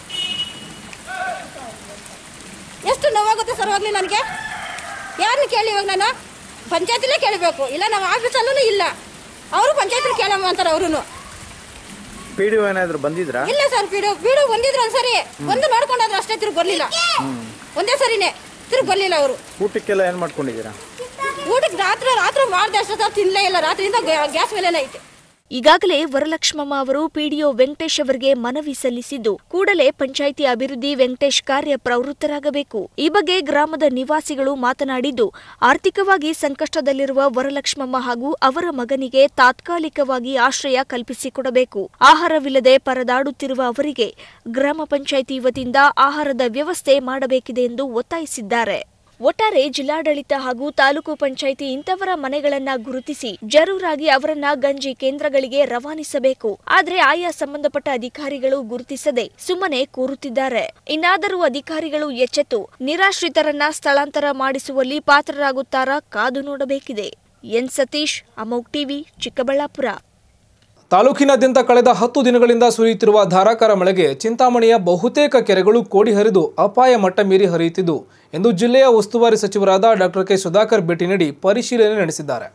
ಎಷ್ಟು ನೋವಾಗುತ್ತೆ ಸರ್ ಹೋಗ್ಲಿ ನನಗೆ ಯಾರನ್ನ ಕೇಳಿ ಇವಾಗ ನಾನು ಪಂಚಾಯತಿಲೇ ಕೇಳಬೇಕು ಇಲ್ಲ ನಾವು ಆಫೀಸಲ್ಲೂ ಇಲ್ಲ ಅವರು ಪಂಚಾಯತಿಲಿ ಕೇಳಮ್ಮ ಅಂತಾರೆ ಅವರು ಪಿ ಡಿ ಏನಾದ್ರು ಬಂದಿದ್ರಾ ಇಲ್ಲ ಸರ್ ಬೀಡು ಬೀಡು ಬಂದಿದ್ರು ಒಂದ್ಸರಿ ಒಂದು ನೋಡ್ಕೊಂಡಾದ್ರು ಅಷ್ಟೇ ತಿರುಗಿ ಬರಲಿಲ್ಲ ಒಂದೇ ಸರಿನೇ ತಿರುಗಿ ಬರಲಿಲ್ಲ ಅವರು ಊಟಕ್ಕೆಲ್ಲ ಏನು ಮಾಡ್ಕೊಂಡಿದ್ದೀರಾ ಊಟಕ್ಕೆ ರಾತ್ರಿ ರಾತ್ರಿ ಮಾಡಿದೆ ಅಷ್ಟೊತ್ತ ತಿನ್ನಲೇ ಇಲ್ಲ ರಾತ್ರಿಯಿಂದ ಗ್ಯಾಸ್ ಮೇಲೆನೇ ಐತೆ ಈಗಾಗಲೇ ವರಲಕ್ಷ್ಮಮ್ಮ ಅವರು ಪಿಡಿಒ ವೆಂಕಟೇಶ್ ಅವರಿಗೆ ಮನವಿ ಸಲ್ಲಿಸಿದ್ದು ಕೂಡಲೇ ಪಂಚಾಯಿತಿ ಅಭಿವೃದ್ಧಿ ವೆಂಕಟೇಶ್ ಕಾರ್ಯ ಪ್ರವೃತ್ತರಾಗಬೇಕು ಈ ಬಗ್ಗೆ ಗ್ರಾಮದ ನಿವಾಸಿಗಳು ಮಾತನಾಡಿದ್ದು ಆರ್ಥಿಕವಾಗಿ ಸಂಕಷ್ಟದಲ್ಲಿರುವ ವರಲಕ್ಷ್ಮಮ್ಮ ಹಾಗೂ ಅವರ ಮಗನಿಗೆ ತಾತ್ಕಾಲಿಕವಾಗಿ ಆಶ್ರಯ ಕಲ್ಪಿಸಿಕೊಡಬೇಕು ಆಹಾರವಿಲ್ಲದೆ ಪರದಾಡುತ್ತಿರುವ ಅವರಿಗೆ ಗ್ರಾಮ ಪಂಚಾಯಿತಿ ವತಿಯಿಂದ ಆಹಾರದ ವ್ಯವಸ್ಥೆ ಮಾಡಬೇಕಿದೆ ಎಂದು ಒತ್ತಾಯಿಸಿದ್ದಾರೆ ಒಟ್ಟಾರೆ ಜಿಲ್ಲಾಡಳಿತ ಹಾಗೂ ತಾಲೂಕು ಪಂಚಾಯಿತಿ ಇಂಥವರ ಮನೆಗಳನ್ನ ಗುರುತಿಸಿ ಜರೂರಾಗಿ ಅವರನ್ನ ಗಂಜಿ ಕೇಂದ್ರಗಳಿಗೆ ರವಾನಿಸಬೇಕು ಆದ್ರೆ ಆಯಾ ಸಂಬಂಧಪಟ್ಟ ಅಧಿಕಾರಿಗಳು ಗುರುತಿಸದೆ ಸುಮ್ಮನೆ ಕೂರುತ್ತಿದ್ದಾರೆ ಇನ್ನಾದರೂ ಅಧಿಕಾರಿಗಳು ಎಚ್ಚೆತ್ತು ನಿರಾಶ್ರಿತರನ್ನ ಸ್ಥಳಾಂತರ ಮಾಡಿಸುವಲ್ಲಿ ಪಾತ್ರರಾಗುತ್ತಾರಾ ಕಾದು ನೋಡಬೇಕಿದೆ ಎನ್ ಸತೀಶ್ ಅಮೋಕ್ ಟಿವಿ ಚಿಕ್ಕಬಳ್ಳಾಪುರ ತಾಲೂಕಿನಾದ್ಯಂತ ಕಳೆದ ಹತ್ತು ದಿನಗಳಿಂದ ಸುರಿಯುತ್ತಿರುವ ಧಾರಾಕಾರ ಮಳೆಗೆ ಚಿಂತಾಮಣಿಯ ಬಹುತೇಕ ಕೆರೆಗಳು ಕೋಡಿ ಹರಿದು ಅಪಾಯ ಮಟ್ಟ ಮೀರಿ ಹರಿಯುತ್ತಿದ್ದು ಎಂದು ಜಿಲ್ಲೆಯ ಉಸ್ತುವಾರಿ ಸಚಿವರಾದ ಡಾಕ್ಟರ್ ಕೆ ಸುಧಾಕರ್ ಭೇಟಿ ನೀಡಿ ಪರಿಶೀಲನೆ ನಡೆಸಿದ್ದಾರೆ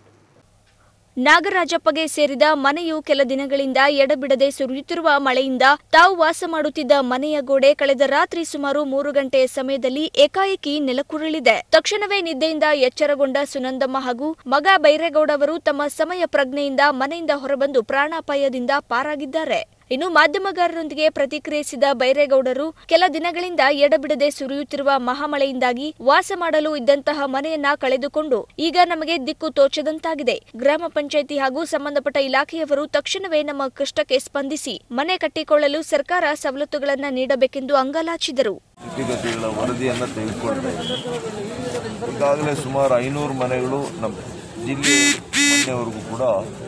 ನಾಗರಾಜಪ್ಪಗೆ ಸೇರಿದ ಮನೆಯು ಕೆಲ ದಿನಗಳಿಂದ ಎಡಬಿಡದೆ ಸುರಿಯುತ್ತಿರುವ ಮಳೆಯಿಂದ ತಾವು ವಾಸ ಮಾಡುತ್ತಿದ್ದ ಮನೆಯ ಗೋಡೆ ಕಳೆದ ರಾತ್ರಿ ಸುಮಾರು ಮೂರು ಗಂಟೆ ಸಮಯದಲ್ಲಿ ಏಕಾಏಕಿ ನೆಲಕುರುಳಿದೆ ತಕ್ಷಣವೇ ನಿದ್ದೆಯಿಂದ ಎಚ್ಚರಗೊಂಡ ಸುನಂದಮ್ಮ ಹಾಗೂ ಮಗ ಬೈರೇಗೌಡ ಅವರು ತಮ್ಮ ಸಮಯ ಪ್ರಜ್ಞೆಯಿಂದ ಮನೆಯಿಂದ ಹೊರಬಂದು ಪ್ರಾಣಾಪಾಯದಿಂದ ಪಾರಾಗಿದ್ದಾರೆ ಇನ್ನು ಮಾಧ್ಯಮಗಾರರೊಂದಿಗೆ ಪ್ರತಿಕ್ರಿಯಿಸಿದ ಬೈರೇಗೌಡರು ಕೆಲ ದಿನಗಳಿಂದ ಎಡಬಿಡದೆ ಸುರಿಯುತ್ತಿರುವ ಮಹಾಮಳೆಯಿಂದಾಗಿ ವಾಸ ಮಾಡಲು ಇದ್ದಂತಹ ಮನೆಯನ್ನ ಕಳೆದುಕೊಂಡು ಈಗ ನಮಗೆ ದಿಕ್ಕು ತೋಚದಂತಾಗಿದೆ ಗ್ರಾಮ ಪಂಚಾಯಿತಿ ಹಾಗೂ ಸಂಬಂಧಪಟ್ಟ ಇಲಾಖೆಯವರು ತಕ್ಷಣವೇ ನಮ್ಮ ಕಷ್ಟಕ್ಕೆ ಸ್ಪಂದಿಸಿ ಮನೆ ಕಟ್ಟಿಕೊಳ್ಳಲು ಸರ್ಕಾರ ಸವಲತ್ತುಗಳನ್ನು ನೀಡಬೇಕೆಂದು ಅಂಗಲಾಚಿದರು ಸ್ಥಿತಿಗತಿಗಳ ವರದಿಯನ್ನು ತೆಗೆದುಕೊಳ್ತಾ ಇದ್ದೀವಿ ಈಗಾಗಲೇ ಸುಮಾರು ಐನೂರು ಮನೆಗಳು ನಮ್ಮ ಜಿಲ್ಲೆ ಮೊನ್ನೆವರೆಗೂ ಕೂಡ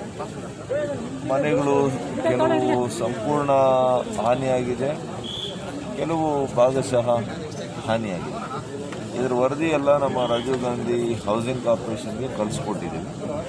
ಮನೆಗಳು ಕೆಲವು ಸಂಪೂರ್ಣ ಹಾನಿಯಾಗಿದೆ ಕೆಲವು ಭಾಗಶಃ ಹಾನಿಯಾಗಿದೆ ಇದರ ವರದಿ ಎಲ್ಲ ನಮ್ಮ ರಾಜೀವ್ ಗಾಂಧಿ ಹೌಸಿಂಗ್ ಕಾರ್ಪೊರೇಷನ್ಗೆ ಕಳಿಸ್ಕೊಟ್ಟಿದ್ದೀವಿ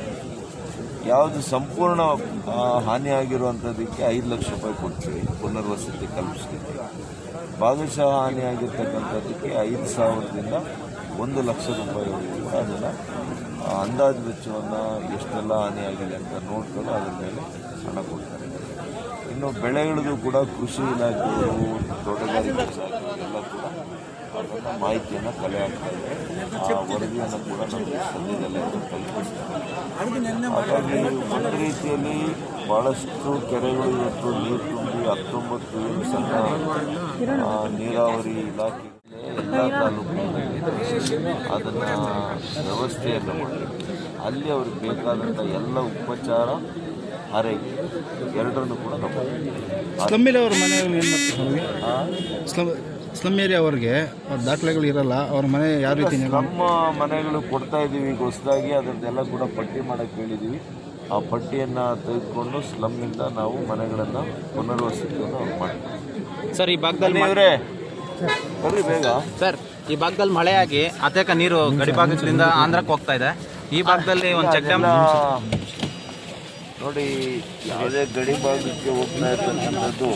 ಯಾವುದು ಸಂಪೂರ್ಣ ಆ, ಹಾನಿಯಾಗಿರುವಂಥದ್ದಕ್ಕೆ ಐದು ಲಕ್ಷ ರೂಪಾಯಿ ಕೊಡ್ತೀವಿ ಪುನರ್ವಸತಿ ಕಲ್ಪಿಸ್ತೀವಿ ಭಾಗಶಃ ಹಾನಿಯಾಗಿರ್ತಕ್ಕಂಥದ್ದಕ್ಕೆ ಐದು ಸಾವಿರದಿಂದ ಒಂದು ಲಕ್ಷ ರೂಪಾಯಿವರೆಗೂ ಕೂಡ ಅದನ್ನು ಆ, ಅಂದಾಜು ವೆಚ್ಚವನ್ನು ಎಷ್ಟೆಲ್ಲ ಹಾನಿಯಾಗಿದೆ ಅಂತ ನೋಡ್ಕೊಂಡು ಅದ್ರ ಮೇಲೆ ಹಣ ಕೊಡ್ತಾರೆ ಇನ್ನು ಬೆಳೆಗಳದು ಕೂಡ ಕೃಷಿ ಇಲಾಖೆಯವರು ತೋಟಗಾರಿಕೆ ಇಲಾಖೆಯವರೆಲ್ಲ ಕೂಡ ಅದನ್ನು ಮಾಹಿತಿಯನ್ನು ಕಲೆ ಹಾಕ್ತಾ ಇದ್ದಾರೆ ಆ ವರದಿಯನ್ನು ಕೂಡ ನಮಗೆ ಸದ್ಯದಲ್ಲೇ ತಲುಪಿಸ್ತಾರೆ ಹಾಗಾಗಿ ಒಂದು ರೀತಿಯಲ್ಲಿ ಭಾಳಷ್ಟು ಕೆರೆಗಳು ಇವತ್ತು ನೀರು ತುಂಬಿ ಹತ್ತೊಂಬತ್ತು ಏನು ಸಣ್ಣ ಆ, ನೀರಾವರಿ ಇಲಾಖೆ ಎಲ್ಲ ತಾಲೂಕಿನಲ್ಲಿ ಅದನ್ನು ವ್ಯವಸ್ಥೆಯನ್ನು ಮಾಡಿ ಅಲ್ಲಿ ಅವ್ರಿಗೆ ಬೇಕಾದಂಥ ಎಲ್ಲ ಉಪಚಾರ ಆರೈಕೆ ಎರಡರನ್ನು ಕೂಡ ನಾವು ಸ್ಲಮ್ಮಿಲ್ ಅವ್ರ ಮನೆಯಲ್ಲಿ ಏನು ಮಾಡ್ತಾರೆ ಸ್ಲಮ್ ಸ್ಲಮ್ ಏರಿಯಾ ಅವ್ರಿಗೆ ಅವ್ರ ದಾಖಲೆಗಳು ಇರಲ್ಲ ಅವ್ರ ಮನೆ ಯಾವ ರೀತಿ ನಿರ್ಮಾಣ ನಮ್ಮ ಮನೆಗಳು ಕೊಡ್ತಾ ಇದ್ದೀವಿ ಈಗ ಹೊಸದಾಗಿ ಅದರದ್ದೆಲ್ಲ ಕೂಡ ಪಟ್ಟಿ ಮಾಡಕ್ಕೆ ಹೇಳಿದ್ದೀವಿ ಆ ಪಟ್ಟಿಯನ್ನು ತೆಗೆದುಕೊಂಡು ಸ್ಲಮ್ಮಿಂದ ನಾವು ಮನೆಗಳನ್ನು ಪುನರ್ವಸತಿಯನ್ನು ಮಾಡ್ತೀವಿ ಸರ್ ಈ ಭಾಗದಲ್ಲಿ ಇವರೇ ಬರ್ರಿ ಬೇಗ ಸರ್ ಈ ಭಾಗದಲ್ಲಿ ಮಳೆಯಾಗಿ ಅತ್ಯಕ ನೀರು ಗಡಿಭಾಗದಿಂದ ಆಂಧ್ರಕ್ಕೆ ಹೋಗ್ತಾ ಇದೆ ಈ ಭಾಗದಲ್ಲಿ ಒಂದು ಚೆಕ್ ಡ್ಯಾಮ್ ಅದೆಲ್ಲ ನೋಡಿ ಯಾವುದೇ ಗಡಿ ಭಾಗಕ್ಕೆ ಹೋಗ್ತಾ ಇರ್ತಕ್ಕಂಥದ್ದು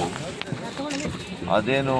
ಅದೇನು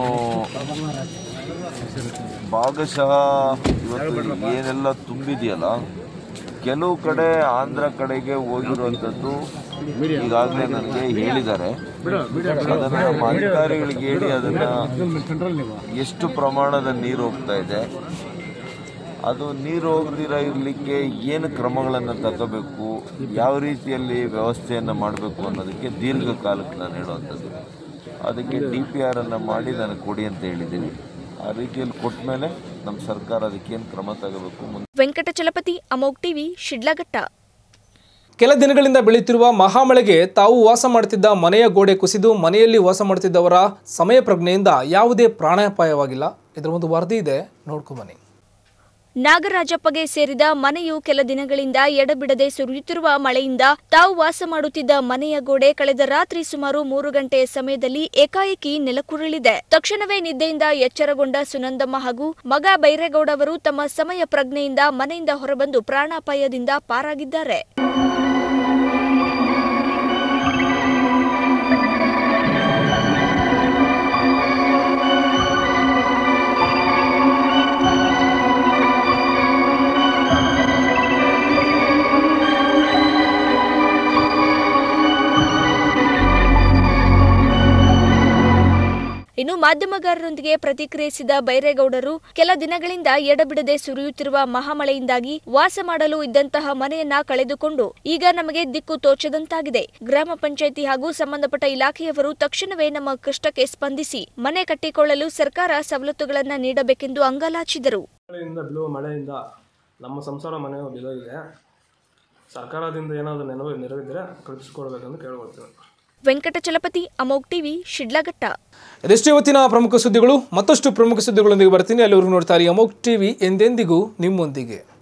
ಭಾಗಶಃ ಇವತ್ತು ಏನೆಲ್ಲ ತುಂಬಿದೆಯಲ್ಲ ಕೆಲವು ಕಡೆ ಆಂಧ್ರ ಕಡೆಗೆ ಹೋಗಿರುವಂಥದ್ದು ಈಗಾಗಲೇ ನನಗೆ ಹೇಳಿದ್ದಾರೆ ಅದನ್ನು ನಮ್ಮ ಅಧಿಕಾರಿಗಳಿಗೆ ಹೇಳಿ ಅದನ್ನು ಎಷ್ಟು ಪ್ರಮಾಣದ ನೀರು ಹೋಗ್ತಾ ಇದೆ ಅದು ನೀರು ಹೋಗದಿರ ಇರಲಿಕ್ಕೆ ಏನು ಕ್ರಮಗಳನ್ನು ತಗೋಬೇಕು ಯಾವ ರೀತಿಯಲ್ಲಿ ವ್ಯವಸ್ಥೆಯನ್ನು ಮಾಡಬೇಕು ಅನ್ನೋದಕ್ಕೆ ದೀರ್ಘಕಾಲಕ್ಕೆ ನಾನು ಹೇಳುವಂಥದ್ದು ಅದಕ್ಕೆ ಡಿ ಪಿ ಆರನ್ನು ಮಾಡಿ ನನಗೆ ಕೊಡಿ ಅಂತ ಹೇಳಿದ್ದೀನಿ ಆ ರೀತಿಯಲ್ಲಿ ಕೊಟ್ಟ ಮೇಲೆ ನಮ್ಮ ಸರ್ಕಾರ ಅದಕ್ಕೇನು ಕ್ರಮ ತಗೋಬೇಕು ಮುಂದೆ ವೆಂಕಟಚಲಪತಿ ಅಮೋಕ್ ಟಿವಿ ಶಿಡ್ಲಘಟ್ಟ ಕೆಲ ದಿನಗಳಿಂದ ಬೆಳೆಯುತ್ತಿರುವ ಮಹಾಮಳೆಗೆ ತಾವು ವಾಸ ಮಾಡುತ್ತಿದ್ದ ಮನೆಯ ಗೋಡೆ ಕುಸಿದು ಮನೆಯಲ್ಲಿ ವಾಸ ಮಾಡುತ್ತಿದ್ದವರ ಸಮಯ ಪ್ರಜ್ಞೆಯಿಂದ ಯಾವುದೇ ಪ್ರಾಣಾಪಾಯವಾಗಿಲ್ಲ ಇದರ ಒಂದು ವರದಿ ಇದೆ ನೋಡ್ಕೊಂಬನ್ನಿ ನಾಗರಾಜಪ್ಪಗೆ ಸೇರಿದ ಮನೆಯು ಕೆಲ ದಿನಗಳಿಂದ ಎಡಬಿಡದೆ ಸುರಿಯುತ್ತಿರುವ ಮಳೆಯಿಂದ ತಾವು ವಾಸ ಮಾಡುತ್ತಿದ್ದ ಮನೆಯ ಗೋಡೆ ಕಳೆದ ರಾತ್ರಿ ಸುಮಾರು ಮೂರು ಗಂಟೆ ಸಮಯದಲ್ಲಿ ಏಕಾಏಕಿ ನೆಲಕುರುಳಿದೆ ತಕ್ಷಣವೇ ನಿದ್ದೆಯಿಂದ ಎಚ್ಚರಗೊಂಡ ಸುನಂದಮ್ಮ ಹಾಗೂ ಮಗ ಬೈರೇಗೌಡ ಅವರು ತಮ್ಮ ಸಮಯ ಪ್ರಜ್ಞೆಯಿಂದ ಮನೆಯಿಂದ ಹೊರಬಂದು ಪ್ರಾಣಾಪಾಯದಿಂದ ಪಾರಾಗಿದ್ದಾರೆ ಇನ್ನು ಇನ್ನು ಮಾಧ್ಯಮಗಾರರೊಂದಿಗೆ ಪ್ರತಿಕ್ರಿಯಿಸಿದ ಬೈರೇಗೌಡರು ಕೆಲ ದಿನಗಳಿಂದ ಎಡಬಿಡದೆ ಸುರಿಯುತ್ತಿರುವ ಮಹಾಮಳೆಯಿಂದಾಗಿ ವಾಸ ಮಾಡಲು ಇದ್ದಂತಹ ಮನೆಯನ್ನ ಕಳೆದುಕೊಂಡು ಈಗ ನಮಗೆ ದಿಕ್ಕು ತೋಚದಂತಾಗಿದೆ ಗ್ರಾಮ ಪಂಚಾಯಿತಿ ಹಾಗೂ ಸಂಬಂಧಪಟ್ಟ ಇಲಾಖೆಯವರು ತಕ್ಷಣವೇ ನಮ್ಮ ಕಷ್ಟಕ್ಕೆ ಸ್ಪಂದಿಸಿ ಮನೆ ಕಟ್ಟಿಕೊಳ್ಳಲು ಸರ್ಕಾರ ಸವಲತ್ತುಗಳನ್ನು ನೀಡಬೇಕೆಂದು ಅಂಗಲಾಚಿದರು ಮಳೆಯಿಂದ ಬೀಳುವ ಮಳೆಯಿಂದ ನಮ್ಮ ಸಂಸಾರ ಮನೆ ಬಿದ್ದೋಗಿದೆ ಸರ್ಕಾರದಿಂದ ಏನಾದರೂ ನೆರವು ನೆರವಿದ್ದರೆ ಕಲ್ಪಿಸಿಕೊಡ್ಬೇಕಂತ ಕೇಳ್ಕೊಳ್ತೇವೆ ವೆಂಕಟಚಲಪತಿ ಅಮೋಕ್ ಟಿವಿ ಶಿಡ್ಲಘಟ್ಟ ಇದೆಷ್ಟು ಇವತ್ತಿನ ಪ್ರಮುಖ ಸುದ್ದಿಗಳು ಮತ್ತಷ್ಟು ಪ್ರಮುಖ ಸುದ್ದಿಗಳೊಂದಿಗೆ ಬರ್ತೀನಿ ಅಲ್ಲಿವರೆಗೂ ನೋಡ್ತಾರೆ ಅಮೋಕ್ ಟಿವಿ ಎಂದೆಂದಿಗೂ ನಿಮ್ಮೊಂದಿಗೆ